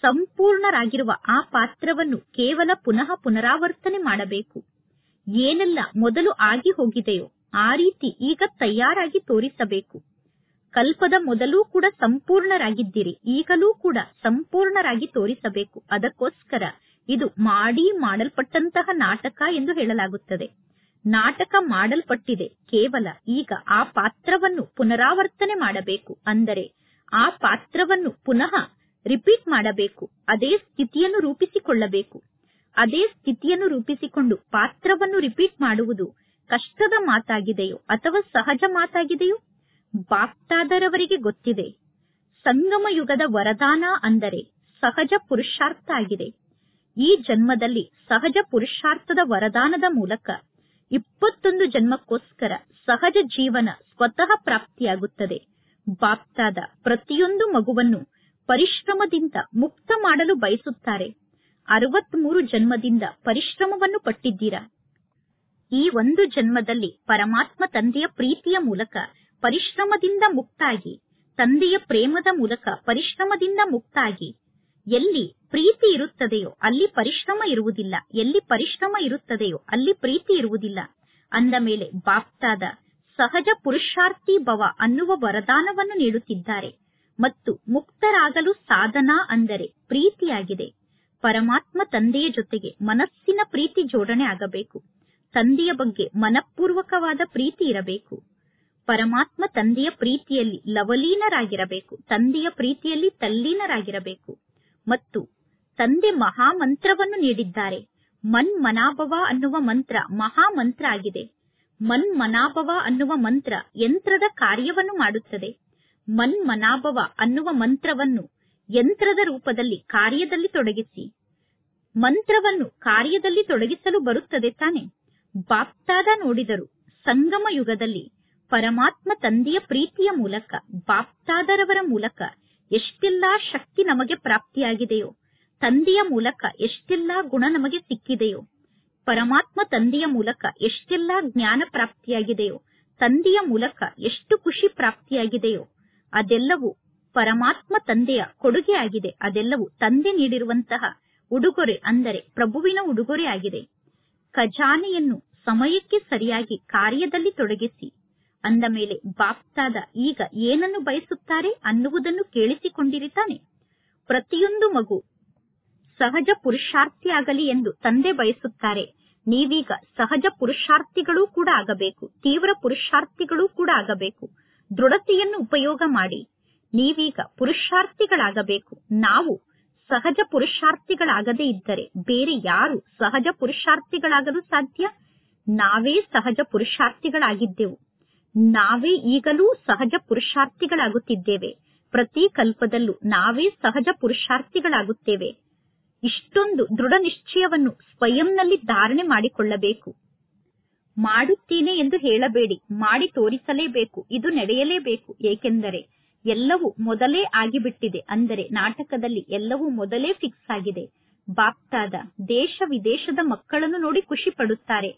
ಸಂಪೂರ್ಣರಾಗಿರುವ ಆ ಪಾತ್ರವನ್ನು ಕೇವಲ ಪುನಃ ಪುನರಾವರ್ತನೆ ಮಾಡಬೇಕು ಏನೆಲ್ಲ ಮೊದಲು ಆಗಿ ಹೋಗಿದೆಯೋ ಆ ರೀತಿ ಈಗ ತಯಾರಾಗಿ ತೋರಿಸಬೇಕು ಕಲ್ಪದ ಮೊದಲೂ ಕೂಡ ಸಂಪೂರ್ಣರಾಗಿದ್ದೀರಿ ಈಗಲೂ ಕೂಡ ಸಂಪೂರ್ಣರಾಗಿ ತೋರಿಸಬೇಕು ಅದಕ್ಕೋಸ್ಕರ ಇದು ಮಾಡಿ ಮಾಡಲ್ಪಟ್ಟಂತಹ ನಾಟಕ ಎಂದು ಹೇಳಲಾಗುತ್ತದೆ ನಾಟಕ ಮಾಡಲ್ಪಟ್ಟಿದೆ ಕೇವಲ ಈಗ ಆ ಪಾತ್ರವನ್ನು ಪುನರಾವರ್ತನೆ ಮಾಡಬೇಕು ಅಂದರೆ ಆ ಪಾತ್ರವನ್ನು ಪುನಃ ರಿಪೀಟ್ ಮಾಡಬೇಕು ಅದೇ ಸ್ಥಿತಿಯನ್ನು ರೂಪಿಸಿಕೊಳ್ಳಬೇಕು ಅದೇ ಸ್ಥಿತಿಯನ್ನು ರೂಪಿಸಿಕೊಂಡು ಪಾತ್ರವನ್ನು ರಿಪೀಟ್ ಮಾಡುವುದು ಕಷ್ಟದ ಮಾತಾಗಿದೆಯೋ ಅಥವಾ ಸಹಜ ಮಾತಾಗಿದೆಯೋ ಬಾಪ್ತಾದರವರಿಗೆ ಗೊತ್ತಿದೆ ಸಂಗಮ ಯುಗದ ವರದಾನ ಅಂದರೆ ಸಹಜ ಪುರುಷಾರ್ಥ ಆಗಿದೆ ಈ ಜನ್ಮದಲ್ಲಿ ಸಹಜ ಪುರುಷಾರ್ಥದ ವರದಾನದ ಮೂಲಕ ಇಪ್ಪತ್ತೊಂದು ಜನ್ಮಕ್ಕೋಸ್ಕರ ಸಹಜ ಜೀವನ ಸ್ವತಃ ಪ್ರಾಪ್ತಿಯಾಗುತ್ತದೆ ಬಾಪ್ತಾದ ಪ್ರತಿಯೊಂದು ಮಗುವನ್ನು ಪರಿಶ್ರಮದಿಂದ ಮುಕ್ತ ಮಾಡಲು ಬಯಸುತ್ತಾರೆ ಅರವತ್ಮೂರು ಜನ್ಮದಿಂದ ಪರಿಶ್ರಮವನ್ನು ಪಟ್ಟಿದ್ದೀರಾ ಈ ಒಂದು ಜನ್ಮದಲ್ಲಿ ಪರಮಾತ್ಮ ತಂದೆಯ ಪ್ರೀತಿಯ ಮೂಲಕ ಪರಿಶ್ರಮದಿಂದ ಮುಕ್ತಾಗಿ ತಂದೆಯ ಪ್ರೇಮದ ಮೂಲಕ ಪರಿಶ್ರಮದಿಂದ ಮುಕ್ತಾಗಿ ಎಲ್ಲಿ ಪ್ರೀತಿ ಇರುತ್ತದೆಯೋ ಅಲ್ಲಿ ಪರಿಶ್ರಮ ಇರುವುದಿಲ್ಲ ಎಲ್ಲಿ ಪರಿಶ್ರಮ ಇರುತ್ತದೆಯೋ ಅಲ್ಲಿ ಪ್ರೀತಿ ಇರುವುದಿಲ್ಲ ಅಂದ ಮೇಲೆ ಬಾಪ್ತಾದ ಸಹಜ ಪುರುಷಾರ್ಥಿ ಭವ ಅನ್ನುವ ವರದಾನವನ್ನು ನೀಡುತ್ತಿದ್ದಾರೆ ಮತ್ತು ಮುಕ್ತರಾಗಲು ಸಾಧನ ಅಂದರೆ ಪ್ರೀತಿಯಾಗಿದೆ ಪರಮಾತ್ಮ ತಂದೆಯ ಜೊತೆಗೆ ಮನಸ್ಸಿನ ಪ್ರೀತಿ ಜೋಡಣೆ ಆಗಬೇಕು ತಂದೆಯ ಬಗ್ಗೆ ಮನಪೂರ್ವಕವಾದ ಪ್ರೀತಿ ಇರಬೇಕು ಪರಮಾತ್ಮ ತಂದೆಯ ಪ್ರೀತಿಯಲ್ಲಿ ಲವಲೀನರಾಗಿರಬೇಕು ತಂದೆಯ ಪ್ರೀತಿಯಲ್ಲಿ ತಲ್ಲೀನರಾಗಿರಬೇಕು ಮತ್ತು ತಂದೆ ಮಹಾಮಂತ್ರವನ್ನು ನೀಡಿದ್ದಾರೆ ಮನ್ ಮನಾಭವ ಅನ್ನುವ ಮಂತ್ರ ಮಹಾಮಂತ್ರ ಆಗಿದೆ ಮನ್ ಮನಾಭವ ಅನ್ನುವ ಮಂತ್ರ ಯಂತ್ರದ ಕಾರ್ಯವನ್ನು ಮಾಡುತ್ತದೆ ಮನ್ ಮನಾಭವ ಅನ್ನುವ ಮಂತ್ರವನ್ನು ಯಂತ್ರದ ರೂಪದಲ್ಲಿ ಕಾರ್ಯದಲ್ಲಿ ತೊಡಗಿಸಿ ಮಂತ್ರವನ್ನು ಕಾರ್ಯದಲ್ಲಿ ತೊಡಗಿಸಲು ಬರುತ್ತದೆ ತಾನೆ ಬಾಪ್ತಾದ ನೋಡಿದರು ಸಂಗಮ ಯುಗದಲ್ಲಿ ಪರಮಾತ್ಮ ತಂದೆಯ ಪ್ರೀತಿಯ ಮೂಲಕ ಬಾಪ್ತಾದರವರ ಮೂಲಕ ಎಷ್ಟೆಲ್ಲಾ ಶಕ್ತಿ ನಮಗೆ ಪ್ರಾಪ್ತಿಯಾಗಿದೆಯೋ ತಂದೆಯ ಮೂಲಕ ಎಷ್ಟೆಲ್ಲಾ ಗುಣ ನಮಗೆ ಸಿಕ್ಕಿದೆಯೋ ಪರಮಾತ್ಮ ತಂದೆಯ ಮೂಲಕ ಎಷ್ಟೆಲ್ಲಾ ಜ್ಞಾನ ಪ್ರಾಪ್ತಿಯಾಗಿದೆಯೋ ತಂದೆಯ ಮೂಲಕ ಎಷ್ಟು ಖುಷಿ ಪ್ರಾಪ್ತಿಯಾಗಿದೆಯೋ ಅದೆಲ್ಲವೂ ಪರಮಾತ್ಮ ತಂದೆಯ ಕೊಡುಗೆ ಆಗಿದೆ ಅದೆಲ್ಲವೂ ತಂದೆ ನೀಡಿರುವಂತಹ ಉಡುಗೊರೆ ಅಂದರೆ ಪ್ರಭುವಿನ ಉಡುಗೊರೆ ಆಗಿದೆ ಖಜಾನೆಯನ್ನು ಸಮಯಕ್ಕೆ ಸರಿಯಾಗಿ ಕಾರ್ಯದಲ್ಲಿ ತೊಡಗಿಸಿ ಅಂದ ಮೇಲೆ ಬಾಪ್ತಾದ ಈಗ ಏನನ್ನು ಬಯಸುತ್ತಾರೆ ಅನ್ನುವುದನ್ನು ಕೇಳಿಸಿಕೊಂಡಿರಿತಾನೆ ಪ್ರತಿಯೊಂದು ಮಗು ಸಹಜ ಪುರುಷಾರ್ಥಿಯಾಗಲಿ ಎಂದು ತಂದೆ ಬಯಸುತ್ತಾರೆ ನೀವೀಗ ಸಹಜ ಪುರುಷಾರ್ಥಿಗಳೂ ಕೂಡ ಆಗಬೇಕು ತೀವ್ರ ಪುರುಷಾರ್ಥಿಗಳೂ ಕೂಡ ಆಗಬೇಕು ದೃಢತೆಯನ್ನು ಉಪಯೋಗ ಮಾಡಿ ನೀವೀಗ ಪುರುಷಾರ್ಥಿಗಳಾಗಬೇಕು ನಾವು ಸಹಜ ಪುರುಷಾರ್ಥಿಗಳಾಗದೇ ಇದ್ದರೆ ಬೇರೆ ಯಾರು ಸಹಜ ಪುರುಷಾರ್ಥಿಗಳಾಗಲು ಸಾಧ್ಯ ನಾವೇ ಸಹಜ ಪುರುಷಾರ್ಥಿಗಳಾಗಿದ್ದೆವು ನಾವೇ ಈಗಲೂ ಸಹಜ ಪುರುಷಾರ್ಥಿಗಳಾಗುತ್ತಿದ್ದೇವೆ ಪ್ರತಿ ಕಲ್ಪದಲ್ಲೂ ನಾವೇ ಸಹಜ ಪುರುಷಾರ್ಥಿಗಳಾಗುತ್ತೇವೆ ಇಷ್ಟೊಂದು ದೃಢ ನಿಶ್ಚಯವನ್ನು ಸ್ವಯಂನಲ್ಲಿ ಧಾರಣೆ ಮಾಡಿಕೊಳ್ಳಬೇಕು ಮಾಡುತ್ತೇನೆ ಎಂದು ಹೇಳಬೇಡಿ ಮಾಡಿ ತೋರಿಸಲೇಬೇಕು ಇದು ನಡೆಯಲೇಬೇಕು ಏಕೆಂದರೆ ಎಲ್ಲವೂ ಮೊದಲೇ ಆಗಿಬಿಟ್ಟಿದೆ ಅಂದರೆ ನಾಟಕದಲ್ಲಿ ಎಲ್ಲವೂ ಮೊದಲೇ ಫಿಕ್ಸ್ ಆಗಿದೆ ಬಾಪ್ತಾದ ದೇಶ ವಿದೇಶದ ಮಕ್ಕಳನ್ನು ನೋಡಿ ಖುಷಿ ಪಡುತ್ತಾರೆ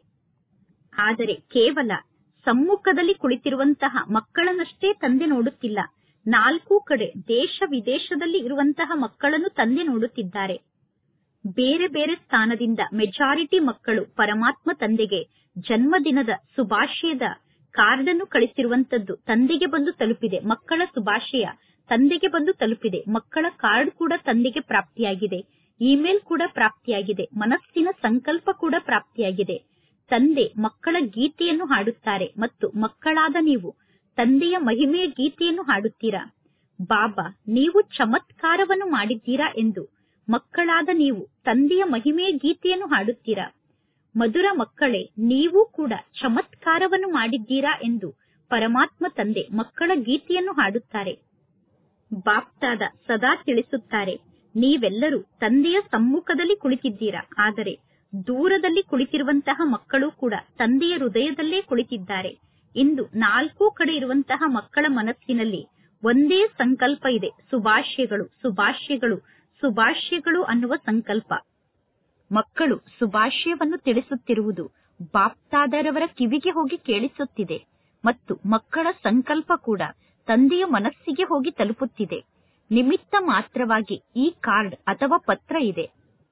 ಆದರೆ ಕೇವಲ ಸಮ್ಮುಖದಲ್ಲಿ ಕುಳಿತಿರುವಂತಹ ಮಕ್ಕಳನ್ನಷ್ಟೇ ತಂದೆ ನೋಡುತ್ತಿಲ್ಲ ನಾಲ್ಕು ಕಡೆ ದೇಶ ವಿದೇಶದಲ್ಲಿ ಇರುವಂತಹ ಮಕ್ಕಳನ್ನು ತಂದೆ ನೋಡುತ್ತಿದ್ದಾರೆ ಬೇರೆ ಬೇರೆ ಸ್ಥಾನದಿಂದ ಮೆಜಾರಿಟಿ ಮಕ್ಕಳು ಪರಮಾತ್ಮ ತಂದೆಗೆ ಜನ್ಮದಿನದ ಶುಭಾಶಯದ ಕಾರ್ಡ್ ಅನ್ನು ಕಳಿಸಿರುವಂತದ್ದು ತಂದೆಗೆ ಬಂದು ತಲುಪಿದೆ ಮಕ್ಕಳ ಶುಭಾಶಯ ತಂದೆಗೆ ಬಂದು ತಲುಪಿದೆ ಮಕ್ಕಳ ಕಾರ್ಡ್ ಕೂಡ ತಂದೆಗೆ ಪ್ರಾಪ್ತಿಯಾಗಿದೆ ಇಮೇಲ್ ಕೂಡ ಪ್ರಾಪ್ತಿಯಾಗಿದೆ ಮನಸ್ಸಿನ ಸಂಕಲ್ಪ ಕೂಡ ಪ್ರಾಪ್ತಿಯಾಗಿದೆ ತಂದೆ ಮಕ್ಕಳ ಗೀತೆಯನ್ನು ಹಾಡುತ್ತಾರೆ ಮತ್ತು ಮಕ್ಕಳಾದ ನೀವು ತಂದೆಯ ಮಹಿಮೆಯ ಗೀತೆಯನ್ನು ಹಾಡುತ್ತೀರಾ ಬಾಬಾ ನೀವು ಚಮತ್ಕಾರವನ್ನು ಮಾಡಿದ್ದೀರಾ ಎಂದು ಮಕ್ಕಳಾದ ನೀವು ತಂದೆಯ ಮಹಿಮೆಯ ಗೀತೆಯನ್ನು ಹಾಡುತ್ತೀರಾ ಮಧುರ ಮಕ್ಕಳೇ ನೀವು ಕೂಡ ಚಮತ್ಕಾರವನ್ನು ಮಾಡಿದ್ದೀರಾ ಎಂದು ಪರಮಾತ್ಮ ತಂದೆ ಮಕ್ಕಳ ಗೀತೆಯನ್ನು ಹಾಡುತ್ತಾರೆ ಬಾಪ್ತಾದ ಸದಾ ತಿಳಿಸುತ್ತಾರೆ ನೀವೆಲ್ಲರೂ ತಂದೆಯ ಸಮ್ಮುಖದಲ್ಲಿ ಕುಳಿತಿದ್ದೀರಾ ಆದರೆ ದೂರದಲ್ಲಿ ಕುಳಿತಿರುವಂತಹ ಮಕ್ಕಳು ಕೂಡ ತಂದೆಯ ಹೃದಯದಲ್ಲೇ ಕುಳಿತಿದ್ದಾರೆ ಇಂದು ನಾಲ್ಕು ಕಡೆ ಇರುವಂತಹ ಮಕ್ಕಳ ಮನಸ್ಸಿನಲ್ಲಿ ಒಂದೇ ಸಂಕಲ್ಪ ಇದೆ ಸುಭಾಷ್ಯಗಳು ಸುಭಾಷ್ಯಗಳು ಸುಭಾಷ್ಯಗಳು ಅನ್ನುವ ಸಂಕಲ್ಪ ಮಕ್ಕಳು ಸುಭಾಷ್ಯವನ್ನು ತಿಳಿಸುತ್ತಿರುವುದು ಬಾಪ್ತಾದರವರ ಕಿವಿಗೆ ಹೋಗಿ ಕೇಳಿಸುತ್ತಿದೆ ಮತ್ತು ಮಕ್ಕಳ ಸಂಕಲ್ಪ ಕೂಡ ತಂದೆಯ ಮನಸ್ಸಿಗೆ ಹೋಗಿ ತಲುಪುತ್ತಿದೆ ನಿಮಿತ್ತ ಮಾತ್ರವಾಗಿ ಈ ಕಾರ್ಡ್ ಅಥವಾ ಪತ್ರ ಇದೆ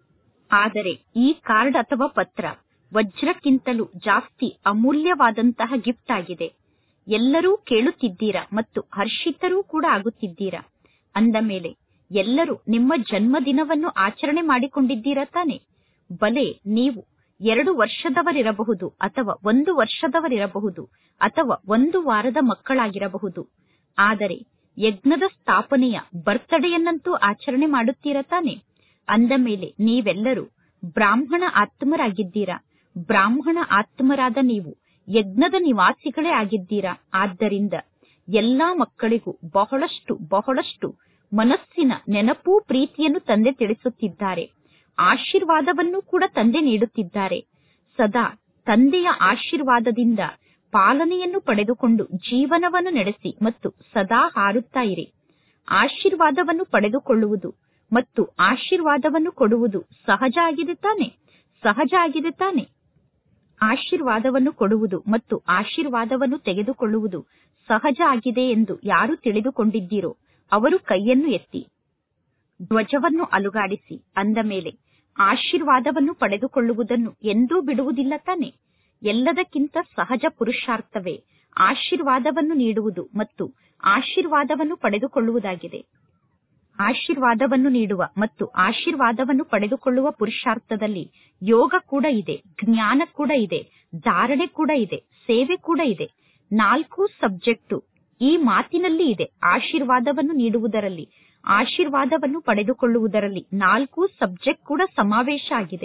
ಆದರೆ ಈ ಕಾರ್ಡ್ ಅಥವಾ ಪತ್ರ ವಜ್ರಕ್ಕಿಂತಲೂ ಜಾಸ್ತಿ ಅಮೂಲ್ಯವಾದಂತಹ ಗಿಫ್ಟ್ ಆಗಿದೆ ಎಲ್ಲರೂ ಕೇಳುತ್ತಿದ್ದೀರಾ ಮತ್ತು ಹರ್ಷಿತರೂ ಕೂಡ ಆಗುತ್ತಿದ್ದೀರಾ ಅಂದ ಮೇಲೆ ಎಲ್ಲರೂ ನಿಮ್ಮ ಜನ್ಮದಿನವನ್ನು ಆಚರಣೆ ಮಾಡಿಕೊಂಡಿದ್ದೀರಾ ತಾನೆ ಬಲೆ ನೀವು ಎರಡು ವರ್ಷದವರಿರಬಹುದು ಅಥವಾ ಒಂದು ವರ್ಷದವರಿರಬಹುದು ಅಥವಾ ಒಂದು ವಾರದ ಮಕ್ಕಳಾಗಿರಬಹುದು ಆದರೆ ಯಜ್ಞದ ಸ್ಥಾಪನೆಯ ಬರ್ತ್ಡೇಯನ್ನಂತೂ ಆಚರಣೆ ಮಾಡುತ್ತೀರಾ ತಾನೆ ಅಂದ ಮೇಲೆ ನೀವೆಲ್ಲರೂ ಬ್ರಾಹ್ಮಣ ಆತ್ಮರಾಗಿದ್ದೀರಾ ಬ್ರಾಹ್ಮಣ ಆತ್ಮರಾದ ನೀವು ಯಜ್ಞದ ನಿವಾಸಿಗಳೇ ಆಗಿದ್ದೀರಾ ಆದ್ದರಿಂದ ಎಲ್ಲಾ ಮಕ್ಕಳಿಗೂ ಬಹಳಷ್ಟು ಬಹಳಷ್ಟು ಮನಸ್ಸಿನ ನೆನಪು ಪ್ರೀತಿಯನ್ನು ತಂದೆ ತಿಳಿಸುತ್ತಿದ್ದಾರೆ ಆಶೀರ್ವಾದವನ್ನು ಕೂಡ ತಂದೆ ನೀಡುತ್ತಿದ್ದಾರೆ ಸದಾ ತಂದೆಯ ಆಶೀರ್ವಾದದಿಂದ ಪಾಲನೆಯನ್ನು ಪಡೆದುಕೊಂಡು ಜೀವನವನ್ನು ನಡೆಸಿ ಮತ್ತು ಸದಾ ಹಾರುತ್ತಾ ಇರಿ ಆಶೀರ್ವಾದವನ್ನು ಪಡೆದುಕೊಳ್ಳುವುದು ಮತ್ತು ಆಶೀರ್ವಾದವನ್ನು ಕೊಡುವುದು ಸಹಜ ಆಗಿದೆ ತಾನೆ ಸಹಜ ಆಗಿದೆ ತಾನೆ ಆಶೀರ್ವಾದವನ್ನು ಕೊಡುವುದು ಮತ್ತು ಆಶೀರ್ವಾದವನ್ನು ತೆಗೆದುಕೊಳ್ಳುವುದು ಸಹಜ ಆಗಿದೆ ಎಂದು ಯಾರು ತಿಳಿದುಕೊಂಡಿದ್ದೀರೋ ಅವರು ಕೈಯನ್ನು ಎತ್ತಿ ಧ್ವಜವನ್ನು ಅಲುಗಾಡಿಸಿ ಅಂದ ಮೇಲೆ ಆಶೀರ್ವಾದವನ್ನು ಪಡೆದುಕೊಳ್ಳುವುದನ್ನು ಎಂದೂ ಬಿಡುವುದಿಲ್ಲ ತಾನೆ ಎಲ್ಲದಕ್ಕಿಂತ ಸಹಜ ಪುರುಷಾರ್ಥವೇ ಆಶೀರ್ವಾದವನ್ನು ನೀಡುವುದು ಮತ್ತು ಆಶೀರ್ವಾದವನ್ನು ಪಡೆದುಕೊಳ್ಳುವುದಾಗಿದೆ ಆಶೀರ್ವಾದವನ್ನು ನೀಡುವ ಮತ್ತು ಆಶೀರ್ವಾದವನ್ನು ಪಡೆದುಕೊಳ್ಳುವ ಪುರುಷಾರ್ಥದಲ್ಲಿ ಯೋಗ ಕೂಡ ಇದೆ ಜ್ಞಾನ ಕೂಡ ಇದೆ ಧಾರಣೆ ಕೂಡ ಇದೆ ಸೇವೆ ಕೂಡ ಇದೆ ನಾಲ್ಕು ಸಬ್ಜೆಕ್ಟು ಈ ಮಾತಿನಲ್ಲಿ ಇದೆ ಆಶೀರ್ವಾದವನ್ನು ನೀಡುವುದರಲ್ಲಿ ಆಶೀರ್ವಾದವನ್ನು ಪಡೆದುಕೊಳ್ಳುವುದರಲ್ಲಿ ನಾಲ್ಕು ಸಬ್ಜೆಕ್ಟ್ ಕೂಡ ಸಮಾವೇಶ ಆಗಿದೆ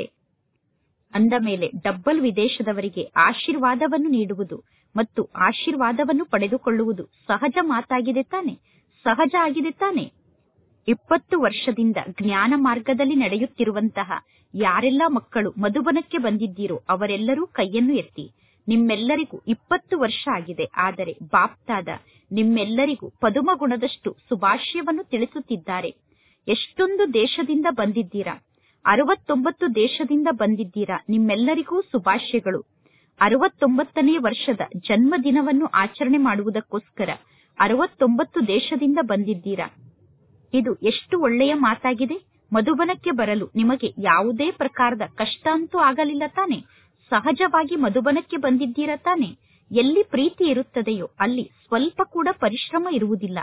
ಅಂದ ಮೇಲೆ ಡಬ್ಬಲ್ ವಿದೇಶದವರಿಗೆ ಆಶೀರ್ವಾದವನ್ನು ನೀಡುವುದು ಮತ್ತು ಆಶೀರ್ವಾದವನ್ನು ಪಡೆದುಕೊಳ್ಳುವುದು ಸಹಜ ಮಾತಾಗಿದೆ ತಾನೆ ಸಹಜ ಆಗಿದೆ ತಾನೆ ಇಪ್ಪತ್ತು ವರ್ಷದಿಂದ ಜ್ಞಾನ ಮಾರ್ಗದಲ್ಲಿ ನಡೆಯುತ್ತಿರುವಂತಹ ಯಾರೆಲ್ಲ ಮಕ್ಕಳು ಮಧುಬನಕ್ಕೆ ಬಂದಿದ್ದೀರೋ ಅವರೆಲ್ಲರೂ ಕೈಯನ್ನು ಎತ್ತಿ ನಿಮ್ಮೆಲ್ಲರಿಗೂ ಇಪ್ಪತ್ತು ವರ್ಷ ಆಗಿದೆ ಆದರೆ ಬಾಪ್ತಾದ ನಿಮ್ಮೆಲ್ಲರಿಗೂ ಪದುಮ ಗುಣದಷ್ಟು ಸುಭಾಷ್ಯವನ್ನು ತಿಳಿಸುತ್ತಿದ್ದಾರೆ ಎಷ್ಟೊಂದು ದೇಶದಿಂದ ಬಂದಿದ್ದೀರಾ ಅರವತ್ತೊಂಬತ್ತು ದೇಶದಿಂದ ಬಂದಿದ್ದೀರಾ ನಿಮ್ಮೆಲ್ಲರಿಗೂ ಸುಭಾಷ್ಯಗಳು ಅರವತ್ತೊಂಬತ್ತನೇ ವರ್ಷದ ಜನ್ಮದಿನವನ್ನು ಆಚರಣೆ ಮಾಡುವುದಕ್ಕೋಸ್ಕರ ಅರವತ್ತೊಂಬತ್ತು ದೇಶದಿಂದ ಬಂದಿದ್ದೀರಾ ಇದು ಎಷ್ಟು ಒಳ್ಳೆಯ ಮಾತಾಗಿದೆ ಮಧುಬನಕ್ಕೆ ಬರಲು ನಿಮಗೆ ಯಾವುದೇ ಪ್ರಕಾರದ ಕಷ್ಟ ಅಂತೂ ಆಗಲಿಲ್ಲ ತಾನೆ ಸಹಜವಾಗಿ ಮಧುಬನಕ್ಕೆ ಬಂದಿದ್ದೀರಾ ತಾನೆ ಎಲ್ಲಿ ಪ್ರೀತಿ ಇರುತ್ತದೆಯೋ ಅಲ್ಲಿ ಸ್ವಲ್ಪ ಕೂಡ ಪರಿಶ್ರಮ ಇರುವುದಿಲ್ಲ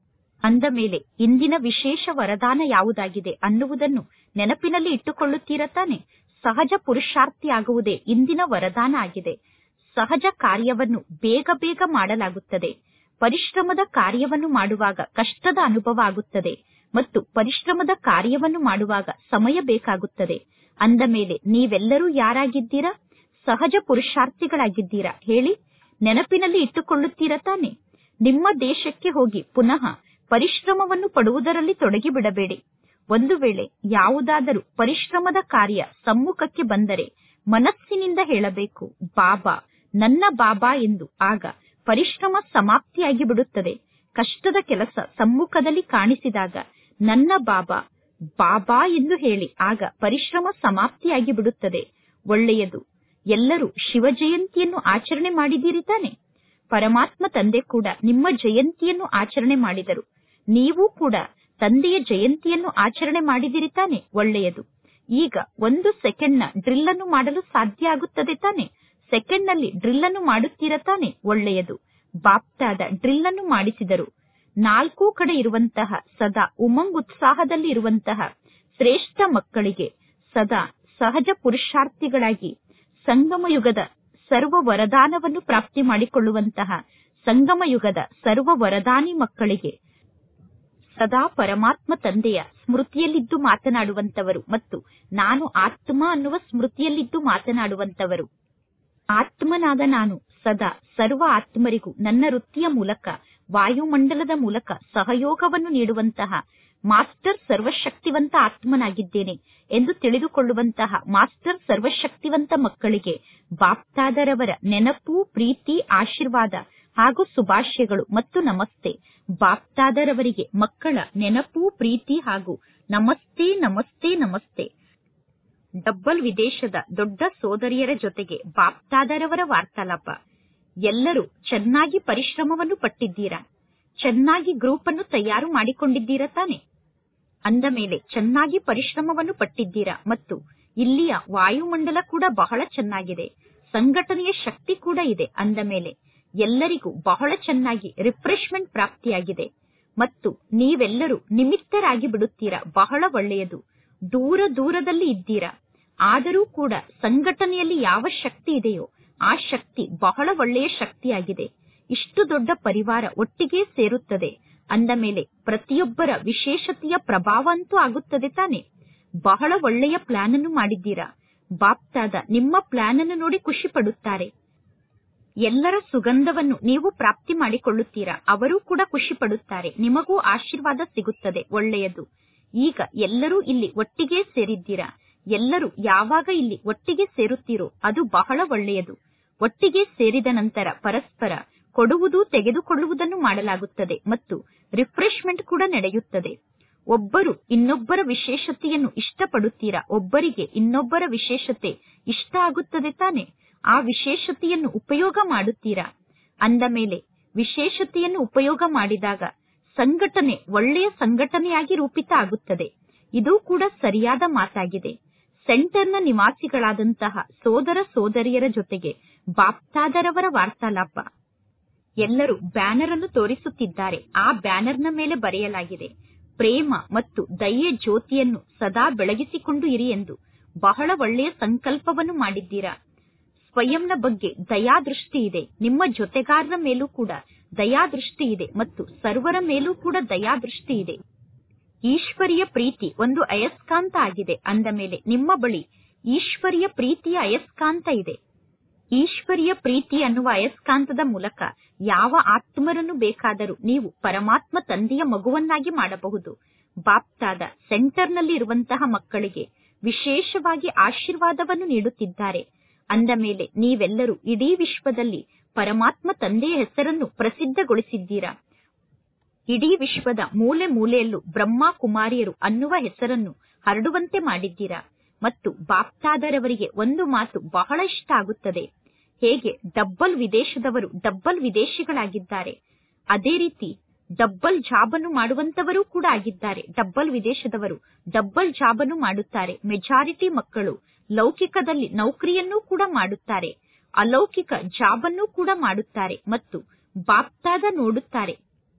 ಅಂದ ಮೇಲೆ ಇಂದಿನ ವಿಶೇಷ ವರದಾನ ಯಾವುದಾಗಿದೆ ಅನ್ನುವುದನ್ನು ನೆನಪಿನಲ್ಲಿ ಇಟ್ಟುಕೊಳ್ಳುತ್ತೀರಾ ತಾನೆ ಸಹಜ ಪುರುಷಾರ್ಥಿ ಆಗುವುದೇ ಇಂದಿನ ವರದಾನ ಆಗಿದೆ ಸಹಜ ಕಾರ್ಯವನ್ನು ಬೇಗ ಬೇಗ ಮಾಡಲಾಗುತ್ತದೆ ಪರಿಶ್ರಮದ ಕಾರ್ಯವನ್ನು ಮಾಡುವಾಗ ಕಷ್ಟದ ಅನುಭವ ಆಗುತ್ತದೆ ಮತ್ತು ಪರಿಶ್ರಮದ ಕಾರ್ಯವನ್ನು ಮಾಡುವಾಗ ಸಮಯ ಬೇಕಾಗುತ್ತದೆ ಅಂದ ಮೇಲೆ ನೀವೆಲ್ಲರೂ ಯಾರಾಗಿದ್ದೀರಾ ಸಹಜ ಪುರುಷಾರ್ಥಿಗಳಾಗಿದ್ದೀರಾ ಹೇಳಿ ನೆನಪಿನಲ್ಲಿ ಇಟ್ಟುಕೊಳ್ಳುತ್ತೀರಾ ತಾನೆ ನಿಮ್ಮ ದೇಶಕ್ಕೆ ಹೋಗಿ ಪುನಃ ಪರಿಶ್ರಮವನ್ನು ಪಡುವುದರಲ್ಲಿ ತೊಡಗಿಬಿಡಬೇಡಿ ಒಂದು ವೇಳೆ ಯಾವುದಾದರೂ ಪರಿಶ್ರಮದ ಕಾರ್ಯ ಸಮ್ಮುಖಕ್ಕೆ ಬಂದರೆ ಮನಸ್ಸಿನಿಂದ ಹೇಳಬೇಕು ಬಾಬಾ ನನ್ನ ಬಾಬಾ ಎಂದು ಆಗ ಪರಿಶ್ರಮ ಸಮಾಪ್ತಿಯಾಗಿ ಬಿಡುತ್ತದೆ ಕಷ್ಟದ ಕೆಲಸ ಸಮ್ಮುಖದಲ್ಲಿ ಕಾಣಿಸಿದಾಗ ನನ್ನ ಬಾಬಾ ಬಾಬಾ ಎಂದು ಹೇಳಿ ಆಗ ಪರಿಶ್ರಮ ಸಮಾಪ್ತಿಯಾಗಿ ಬಿಡುತ್ತದೆ ಒಳ್ಳೆಯದು ಎಲ್ಲರೂ ಶಿವ ಜಯಂತಿಯನ್ನು ಆಚರಣೆ ಮಾಡಿದ್ದೀರಿ ತಾನೆ ಪರಮಾತ್ಮ ತಂದೆ ಕೂಡ ನಿಮ್ಮ ಜಯಂತಿಯನ್ನು ಆಚರಣೆ ಮಾಡಿದರು ನೀವು ಕೂಡ ತಂದೆಯ ಜಯಂತಿಯನ್ನು ಆಚರಣೆ ಮಾಡಿದಿರಿ ತಾನೆ ಒಳ್ಳೆಯದು ಈಗ ಒಂದು ಸೆಕೆಂಡ್ನ ಡ್ರಿಲ್ ಅನ್ನು ಮಾಡಲು ಸಾಧ್ಯ ಆಗುತ್ತದೆ ತಾನೆ ಸೆಕೆಂಡ್ ನಲ್ಲಿ ಡ್ರಿಲ್ ಅನ್ನು ಮಾಡುತ್ತೀರಾ ತಾನೆ ಒಳ್ಳೆಯದು ಬಾಪ್ತಾದ ಡ್ರಿಲ್ ಅನ್ನು ಮಾಡಿಸಿದರು ನಾಲ್ಕು ಕಡೆ ಇರುವಂತಹ ಸದಾ ಉಮಂಗ್ ಉತ್ಸಾಹದಲ್ಲಿ ಇರುವಂತಹ ಶ್ರೇಷ್ಠ ಮಕ್ಕಳಿಗೆ ಸದಾ ಸಹಜ ಪುರುಷಾರ್ಥಿಗಳಾಗಿ ಸಂಗಮ ಯುಗದ ಸರ್ವ ವರದಾನವನ್ನು ಪ್ರಾಪ್ತಿ ಮಾಡಿಕೊಳ್ಳುವಂತಹ ಸಂಗಮ ಯುಗದ ಸರ್ವ ವರದಾನಿ ಮಕ್ಕಳಿಗೆ ಸದಾ ಪರಮಾತ್ಮ ತಂದೆಯ ಸ್ಮೃತಿಯಲ್ಲಿದ್ದು ಮಾತನಾಡುವಂತವರು ಮತ್ತು ನಾನು ಆತ್ಮ ಅನ್ನುವ ಸ್ಮೃತಿಯಲ್ಲಿದ್ದು ಮಾತನಾಡುವಂತವರು ಆತ್ಮನಾದ ನಾನು ಸದಾ ಸರ್ವ ಆತ್ಮರಿಗೂ ನನ್ನ ವೃತ್ತಿಯ ಮೂಲಕ ವಾಯುಮಂಡಲದ ಮೂಲಕ ಸಹಯೋಗವನ್ನು ನೀಡುವಂತಹ ಮಾಸ್ಟರ್ ಸರ್ವಶಕ್ತಿವಂತ ಆತ್ಮನಾಗಿದ್ದೇನೆ ಎಂದು ತಿಳಿದುಕೊಳ್ಳುವಂತಹ ಮಾಸ್ಟರ್ ಸರ್ವಶಕ್ತಿವಂತ ಮಕ್ಕಳಿಗೆ ಬಾಪ್ತಾದರವರ ನೆನಪು ಪ್ರೀತಿ ಆಶೀರ್ವಾದ ಹಾಗೂ ಶುಭಾಶಯಗಳು ಮತ್ತು ನಮಸ್ತೆ ಬಾಪ್ತಾದರವರಿಗೆ ಮಕ್ಕಳ ನೆನಪು ಪ್ರೀತಿ ಹಾಗೂ ನಮಸ್ತೆ ನಮಸ್ತೆ ನಮಸ್ತೆ ಡಬ್ಬಲ್ ವಿದೇಶದ ದೊಡ್ಡ ಸೋದರಿಯರ ಜೊತೆಗೆ ಬಾಪ್ತಾದರವರ ವಾರ್ತಾಲಾಪ ಎಲ್ಲರೂ ಚೆನ್ನಾಗಿ ಪರಿಶ್ರಮವನ್ನು ಪಟ್ಟಿದ್ದೀರಾ ಚೆನ್ನಾಗಿ ಗ್ರೂಪ್ ಅನ್ನು ತಯಾರು ಮಾಡಿಕೊಂಡಿದ್ದೀರಾ ತಾನೆ ಅಂದ ಮೇಲೆ ಚೆನ್ನಾಗಿ ಪರಿಶ್ರಮವನ್ನು ಪಟ್ಟಿದ್ದೀರಾ ಮತ್ತು ಇಲ್ಲಿಯ ವಾಯುಮಂಡಲ ಕೂಡ ಬಹಳ ಚೆನ್ನಾಗಿದೆ ಸಂಘಟನೆಯ ಶಕ್ತಿ ಕೂಡ ಇದೆ ಅಂದ ಮೇಲೆ ಎಲ್ಲರಿಗೂ ಬಹಳ ಚೆನ್ನಾಗಿ ರಿಫ್ರೆಶ್ಮೆಂಟ್ ಪ್ರಾಪ್ತಿಯಾಗಿದೆ ಮತ್ತು ನೀವೆಲ್ಲರೂ ನಿಮಿತ್ತರಾಗಿ ಬಿಡುತ್ತೀರಾ ಬಹಳ ಒಳ್ಳೆಯದು ದೂರ ದೂರದಲ್ಲಿ ಇದ್ದೀರಾ ಆದರೂ ಕೂಡ ಸಂಘಟನೆಯಲ್ಲಿ ಯಾವ ಶಕ್ತಿ ಇದೆಯೋ ಆ ಶಕ್ತಿ ಬಹಳ ಒಳ್ಳೆಯ ಶಕ್ತಿಯಾಗಿದೆ ಇಷ್ಟು ದೊಡ್ಡ ಪರಿವಾರ ಒಟ್ಟಿಗೆ ಸೇರುತ್ತದೆ ಅಂದ ಮೇಲೆ ಪ್ರತಿಯೊಬ್ಬರ ವಿಶೇಷತೆಯ ಪ್ರಭಾವ ಅಂತೂ ಆಗುತ್ತದೆ ತಾನೆ ಬಹಳ ಒಳ್ಳೆಯ ಪ್ಲಾನ್ ಅನ್ನು ಮಾಡಿದ್ದೀರಾ ಬಾಪ್ತಾದ ನಿಮ್ಮ ಪ್ಲಾನ್ ಅನ್ನು ನೋಡಿ ಖುಷಿ ಪಡುತ್ತಾರೆ ಎಲ್ಲರ ಸುಗಂಧವನ್ನು ನೀವು ಪ್ರಾಪ್ತಿ ಮಾಡಿಕೊಳ್ಳುತ್ತೀರಾ ಅವರೂ ಕೂಡ ಖುಷಿ ಪಡುತ್ತಾರೆ ನಿಮಗೂ ಆಶೀರ್ವಾದ ಸಿಗುತ್ತದೆ ಒಳ್ಳೆಯದು ಈಗ ಎಲ್ಲರೂ ಇಲ್ಲಿ ಒಟ್ಟಿಗೆ ಸೇರಿದ್ದೀರಾ ಎಲ್ಲರೂ ಯಾವಾಗ ಇಲ್ಲಿ ಒಟ್ಟಿಗೆ ಸೇರುತ್ತೀರೋ ಅದು ಬಹಳ ಒಳ್ಳೆಯದು ಒಟ್ಟಿಗೆ ಸೇರಿದ ನಂತರ ಪರಸ್ಪರ ಕೊಡುವುದು ತೆಗೆದುಕೊಳ್ಳುವುದನ್ನು ಮಾಡಲಾಗುತ್ತದೆ ಮತ್ತು ರಿಫ್ರೆಶ್ಮೆಂಟ್ ಕೂಡ ನಡೆಯುತ್ತದೆ ಒಬ್ಬರು ಇನ್ನೊಬ್ಬರ ವಿಶೇಷತೆಯನ್ನು ಇಷ್ಟಪಡುತ್ತೀರಾ ಒಬ್ಬರಿಗೆ ಇನ್ನೊಬ್ಬರ ವಿಶೇಷತೆ ಇಷ್ಟ ಆಗುತ್ತದೆ ತಾನೆ ಆ ವಿಶೇಷತೆಯನ್ನು ಉಪಯೋಗ ಮಾಡುತ್ತೀರಾ ಅಂದ ಮೇಲೆ ವಿಶೇಷತೆಯನ್ನು ಉಪಯೋಗ ಮಾಡಿದಾಗ ಸಂಘಟನೆ ಒಳ್ಳೆಯ ಸಂಘಟನೆಯಾಗಿ ರೂಪಿತ ಆಗುತ್ತದೆ ಇದು ಕೂಡ ಸರಿಯಾದ ಮಾತಾಗಿದೆ ಸೆಂಟರ್ನ ನಿವಾಸಿಗಳಾದಂತಹ ಸೋದರ ಸೋದರಿಯರ ಜೊತೆಗೆ ಬಾಪ್ತಾದರವರ ವಾರ್ತಾಲಾಪ ಎಲ್ಲರೂ ಬ್ಯಾನರ್ ಅನ್ನು ತೋರಿಸುತ್ತಿದ್ದಾರೆ ಆ ಬ್ಯಾನರ್ನ ಮೇಲೆ ಬರೆಯಲಾಗಿದೆ ಪ್ರೇಮ ಮತ್ತು ದಯೆ ಜ್ಯೋತಿಯನ್ನು ಸದಾ ಬೆಳಗಿಸಿಕೊಂಡು ಇರಿ ಎಂದು ಬಹಳ ಒಳ್ಳೆಯ ಸಂಕಲ್ಪವನ್ನು ಮಾಡಿದ್ದೀರಾ ಸ್ವಯಂನ ಬಗ್ಗೆ ದಯಾದೃಷ್ಟಿ ಇದೆ ನಿಮ್ಮ ಜೊತೆಗಾರರ ಮೇಲೂ ಕೂಡ ದಯಾದೃಷ್ಟಿ ಇದೆ ಮತ್ತು ಸರ್ವರ ಮೇಲೂ ಕೂಡ ದಯಾದೃಷ್ಟಿ ಇದೆ ಈಶ್ವರಿಯ ಪ್ರೀತಿ ಒಂದು ಅಯಸ್ಕಾಂತ ಆಗಿದೆ ಅಂದ ಮೇಲೆ ನಿಮ್ಮ ಬಳಿ ಈಶ್ವರಿಯ ಪ್ರೀತಿಯ ಅಯಸ್ಕಾಂತ ಇದೆ ಈಶ್ವರಿಯ ಪ್ರೀತಿ ಅನ್ನುವ ಅಯಸ್ಕಾಂತದ ಮೂಲಕ ಯಾವ ಆತ್ಮರನ್ನು ಬೇಕಾದರೂ ನೀವು ಪರಮಾತ್ಮ ತಂದೆಯ ಮಗುವನ್ನಾಗಿ ಮಾಡಬಹುದು ಬಾಪ್ತಾದ ಸೆಂಟರ್ನಲ್ಲಿ ಇರುವಂತಹ ಮಕ್ಕಳಿಗೆ ವಿಶೇಷವಾಗಿ ಆಶೀರ್ವಾದವನ್ನು ನೀಡುತ್ತಿದ್ದಾರೆ ಅಂದ ಮೇಲೆ ನೀವೆಲ್ಲರೂ ಇಡೀ ವಿಶ್ವದಲ್ಲಿ ಪರಮಾತ್ಮ ತಂದೆಯ ಹೆಸರನ್ನು ಪ್ರಸಿದ್ಧಗೊಳಿಸಿದ್ದೀರಾ ಇಡೀ ವಿಶ್ವದ ಮೂಲೆ ಮೂಲೆಯಲ್ಲೂ ಬ್ರಹ್ಮ ಕುಮಾರಿಯರು ಅನ್ನುವ ಹೆಸರನ್ನು ಹರಡುವಂತೆ ಮಾಡಿದ್ದೀರಾ ಮತ್ತು ಬಾಪ್ತಾದರವರಿಗೆ ಒಂದು ಮಾತು ಬಹಳ ಇಷ್ಟ ಆಗುತ್ತದೆ ಹೇಗೆ ಡಬ್ಬಲ್ ವಿದೇಶದವರು ಡಬ್ಬಲ್ ವಿದೇಶಿಗಳಾಗಿದ್ದಾರೆ ಅದೇ ರೀತಿ ಡಬ್ಬಲ್ ಜಾಬನ್ನು ಮಾಡುವಂತವರೂ ಕೂಡ ಆಗಿದ್ದಾರೆ ಡಬ್ಬಲ್ ವಿದೇಶದವರು ಡಬ್ಬಲ್ ಜಾಬನ್ನು ಮಾಡುತ್ತಾರೆ ಮೆಜಾರಿಟಿ ಮಕ್ಕಳು ಲೌಕಿಕದಲ್ಲಿ ನೌಕರಿಯನ್ನೂ ಕೂಡ ಮಾಡುತ್ತಾರೆ ಅಲೌಕಿಕ ಜಾಬನ್ನು ಕೂಡ ಮಾಡುತ್ತಾರೆ ಮತ್ತು ಬಾಪ್ತಾದ ನೋಡುತ್ತಾರೆ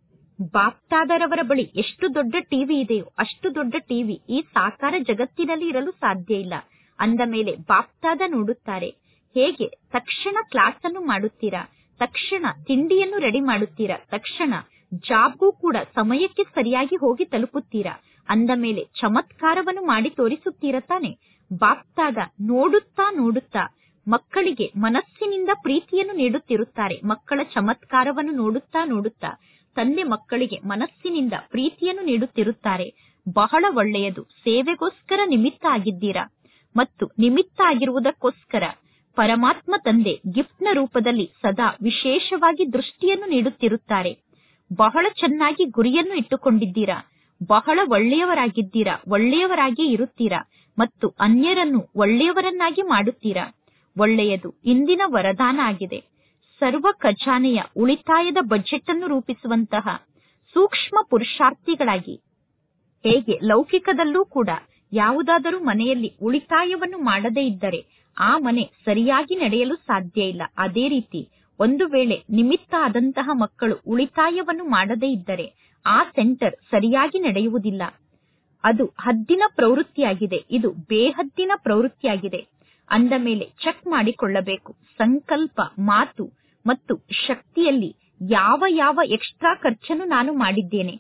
ಬಾಪ್ತಾದರವರ ಬಳಿ ಎಷ್ಟು ದೊಡ್ಡ ಟಿವಿ ಇದೆಯೋ ಅಷ್ಟು ದೊಡ್ಡ ಟಿವಿ ಈ ಸಾಕಾರ ಜಗತ್ತಿನಲ್ಲಿ ಇರಲು ಸಾಧ್ಯ ಇಲ್ಲ ಅಂದ ಮೇಲೆ ಬಾಪ್ತಾದ ನೋಡುತ್ತಾರೆ ಹೇಗೆ ತಕ್ಷಣ ಕ್ಲಾಸ್ ಅನ್ನು ಮಾಡುತ್ತೀರಾ ತಕ್ಷಣ ತಿಂಡಿಯನ್ನು ರೆಡಿ ಮಾಡುತ್ತೀರಾ ತಕ್ಷಣ ಜಾಬ್ಗೂ ಕೂಡ ಸಮಯಕ್ಕೆ ಸರಿಯಾಗಿ ಹೋಗಿ ತಲುಪುತ್ತೀರಾ ಅಂದ ಮೇಲೆ ಚಮತ್ಕಾರವನ್ನು ಮಾಡಿ ತೋರಿಸುತ್ತೀರಾ ತಾನೆ ಬಾಪ್ತಾದ ನೋಡುತ್ತಾ ನೋಡುತ್ತಾ ಮಕ್ಕಳಿಗೆ ಮನಸ್ಸಿನಿಂದ ಪ್ರೀತಿಯನ್ನು ನೀಡುತ್ತಿರುತ್ತಾರೆ ಮಕ್ಕಳ ಚಮತ್ಕಾರವನ್ನು ನೋಡುತ್ತಾ ನೋಡುತ್ತಾ ತಂದೆ ಮಕ್ಕಳಿಗೆ ಮನಸ್ಸಿನಿಂದ ಪ್ರೀತಿಯನ್ನು ನೀಡುತ್ತಿರುತ್ತಾರೆ ಬಹಳ ಒಳ್ಳೆಯದು ಸೇವೆಗೋಸ್ಕರ ನಿಮಿತ್ತ ಆಗಿದ್ದೀರಾ ಮತ್ತು ನಿಮಿತ್ತ ಆಗಿರುವುದಕ್ಕೋಸ್ಕರ ಪರಮಾತ್ಮ ತಂದೆ ಗಿಫ್ಟ್ನ ರೂಪದಲ್ಲಿ ಸದಾ ವಿಶೇಷವಾಗಿ ದೃಷ್ಟಿಯನ್ನು ನೀಡುತ್ತಿರುತ್ತಾರೆ ಬಹಳ ಚೆನ್ನಾಗಿ ಗುರಿಯನ್ನು ಇಟ್ಟುಕೊಂಡಿದ್ದೀರಾ ಬಹಳ ಒಳ್ಳೆಯವರಾಗಿದ್ದೀರಾ ಒಳ್ಳೆಯವರಾಗಿ ಇರುತ್ತೀರಾ ಮತ್ತು ಅನ್ಯರನ್ನು ಒಳ್ಳೆಯವರನ್ನಾಗಿ ಮಾಡುತ್ತೀರಾ ಒಳ್ಳೆಯದು ಇಂದಿನ ವರದಾನ ಆಗಿದೆ ಸರ್ವ ಖಜಾನೆಯ ಉಳಿತಾಯದ ಬಜೆಟ್ ಅನ್ನು ರೂಪಿಸುವಂತಹ ಸೂಕ್ಷ್ಮ ಪುರುಷಾರ್ಥಿಗಳಾಗಿ ಹೇಗೆ ಲೌಕಿಕದಲ್ಲೂ ಕೂಡ ಯಾವುದಾದರೂ ಮನೆಯಲ್ಲಿ ಉಳಿತಾಯವನ್ನು ಮಾಡದೇ ಇದ್ದರೆ ಆ ಮನೆ ಸರಿಯಾಗಿ ನಡೆಯಲು ಸಾಧ್ಯ ಇಲ್ಲ ಅದೇ ರೀತಿ ಒಂದು ವೇಳೆ ನಿಮಿತ್ತ ಆದಂತಹ ಮಕ್ಕಳು ಉಳಿತಾಯವನ್ನು ಮಾಡದೇ ಇದ್ದರೆ ಆ ಸೆಂಟರ್ ಸರಿಯಾಗಿ ನಡೆಯುವುದಿಲ್ಲ ಅದು ಹದ್ದಿನ ಪ್ರವೃತ್ತಿಯಾಗಿದೆ ಇದು ಬೇಹದ್ದಿನ ಪ್ರವೃತ್ತಿಯಾಗಿದೆ ಅಂದ ಮೇಲೆ ಚೆಕ್ ಮಾಡಿಕೊಳ್ಳಬೇಕು ಸಂಕಲ್ಪ ಮಾತು ಮತ್ತು ಶಕ್ತಿಯಲ್ಲಿ ಯಾವ ಯಾವ ಎಕ್ಸ್ಟ್ರಾ ಖರ್ಚನ್ನು ನಾನು ಮಾಡಿದ್ದೇನೆ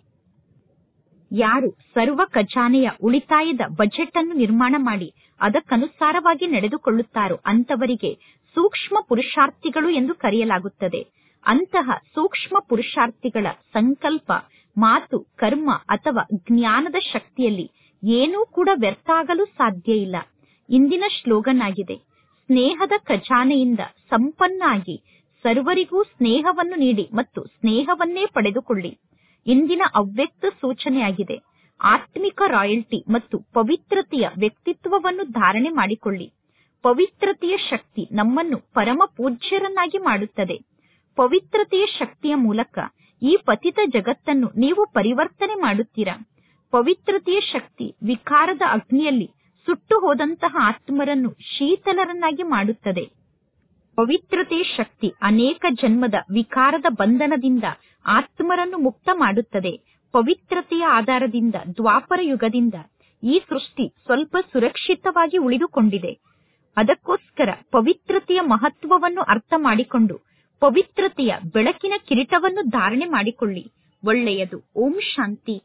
ಯಾರು ಸರ್ವ ಖಜಾನೆಯ ಉಳಿತಾಯದ ಬಜೆಟ್ ಅನ್ನು ನಿರ್ಮಾಣ ಮಾಡಿ ಅದಕ್ಕನುಸಾರವಾಗಿ ನಡೆದುಕೊಳ್ಳುತ್ತಾರೋ ಅಂತವರಿಗೆ ಸೂಕ್ಷ್ಮ ಪುರುಷಾರ್ಥಿಗಳು ಎಂದು ಕರೆಯಲಾಗುತ್ತದೆ ಅಂತಹ ಸೂಕ್ಷ್ಮ ಪುರುಷಾರ್ಥಿಗಳ ಸಂಕಲ್ಪ ಮಾತು ಕರ್ಮ ಅಥವಾ ಜ್ಞಾನದ ಶಕ್ತಿಯಲ್ಲಿ ಏನೂ ಕೂಡ ವ್ಯರ್ಥ ಆಗಲು ಸಾಧ್ಯ ಇಲ್ಲ ಇಂದಿನ ಶ್ಲೋಗನ್ ಆಗಿದೆ ಸ್ನೇಹದ ಖಜಾನೆಯಿಂದ ಸಂಪನ್ನ ಆಗಿ ಸರ್ವರಿಗೂ ಸ್ನೇಹವನ್ನು ನೀಡಿ ಮತ್ತು ಸ್ನೇಹವನ್ನೇ ಪಡೆದುಕೊಳ್ಳಿ ಇಂದಿನ ಅವ್ಯಕ್ತ ಸೂಚನೆಯಾಗಿದೆ ಆತ್ಮಿಕ ರಾಯಲ್ಟಿ ಮತ್ತು ಪವಿತ್ರತೆಯ ವ್ಯಕ್ತಿತ್ವವನ್ನು ಧಾರಣೆ ಮಾಡಿಕೊಳ್ಳಿ ಪವಿತ್ರತೆಯ ಶಕ್ತಿ ನಮ್ಮನ್ನು ಪರಮ ಪೂಜ್ಯರನ್ನಾಗಿ ಮಾಡುತ್ತದೆ ಪವಿತ್ರತೆಯ ಶಕ್ತಿಯ ಮೂಲಕ ಈ ಪತಿತ ಜಗತ್ತನ್ನು ನೀವು ಪರಿವರ್ತನೆ ಮಾಡುತ್ತೀರಾ ಪವಿತ್ರತೆಯ ಶಕ್ತಿ ವಿಕಾರದ ಅಗ್ನಿಯಲ್ಲಿ ಸುಟ್ಟು ಹೋದಂತಹ ಆತ್ಮರನ್ನು ಶೀತಲರನ್ನಾಗಿ ಮಾಡುತ್ತದೆ ಪವಿತ್ರತೆಯ ಶಕ್ತಿ ಅನೇಕ ಜನ್ಮದ ವಿಕಾರದ ಬಂಧನದಿಂದ ಆತ್ಮರನ್ನು ಮುಕ್ತ ಮಾಡುತ್ತದೆ ಪವಿತ್ರತೆಯ ಆಧಾರದಿಂದ ದ್ವಾಪರ ಯುಗದಿಂದ ಈ ಸೃಷ್ಟಿ ಸ್ವಲ್ಪ ಸುರಕ್ಷಿತವಾಗಿ ಉಳಿದುಕೊಂಡಿದೆ ಅದಕ್ಕೋಸ್ಕರ ಪವಿತ್ರತೆಯ ಮಹತ್ವವನ್ನು ಅರ್ಥ ಮಾಡಿಕೊಂಡು ಪವಿತ್ರತೆಯ ಬೆಳಕಿನ ಕಿರೀಟವನ್ನು ಧಾರಣೆ ಮಾಡಿಕೊಳ್ಳಿ ಒಳ್ಳೆಯದು ಓಂ ಶಾಂತಿ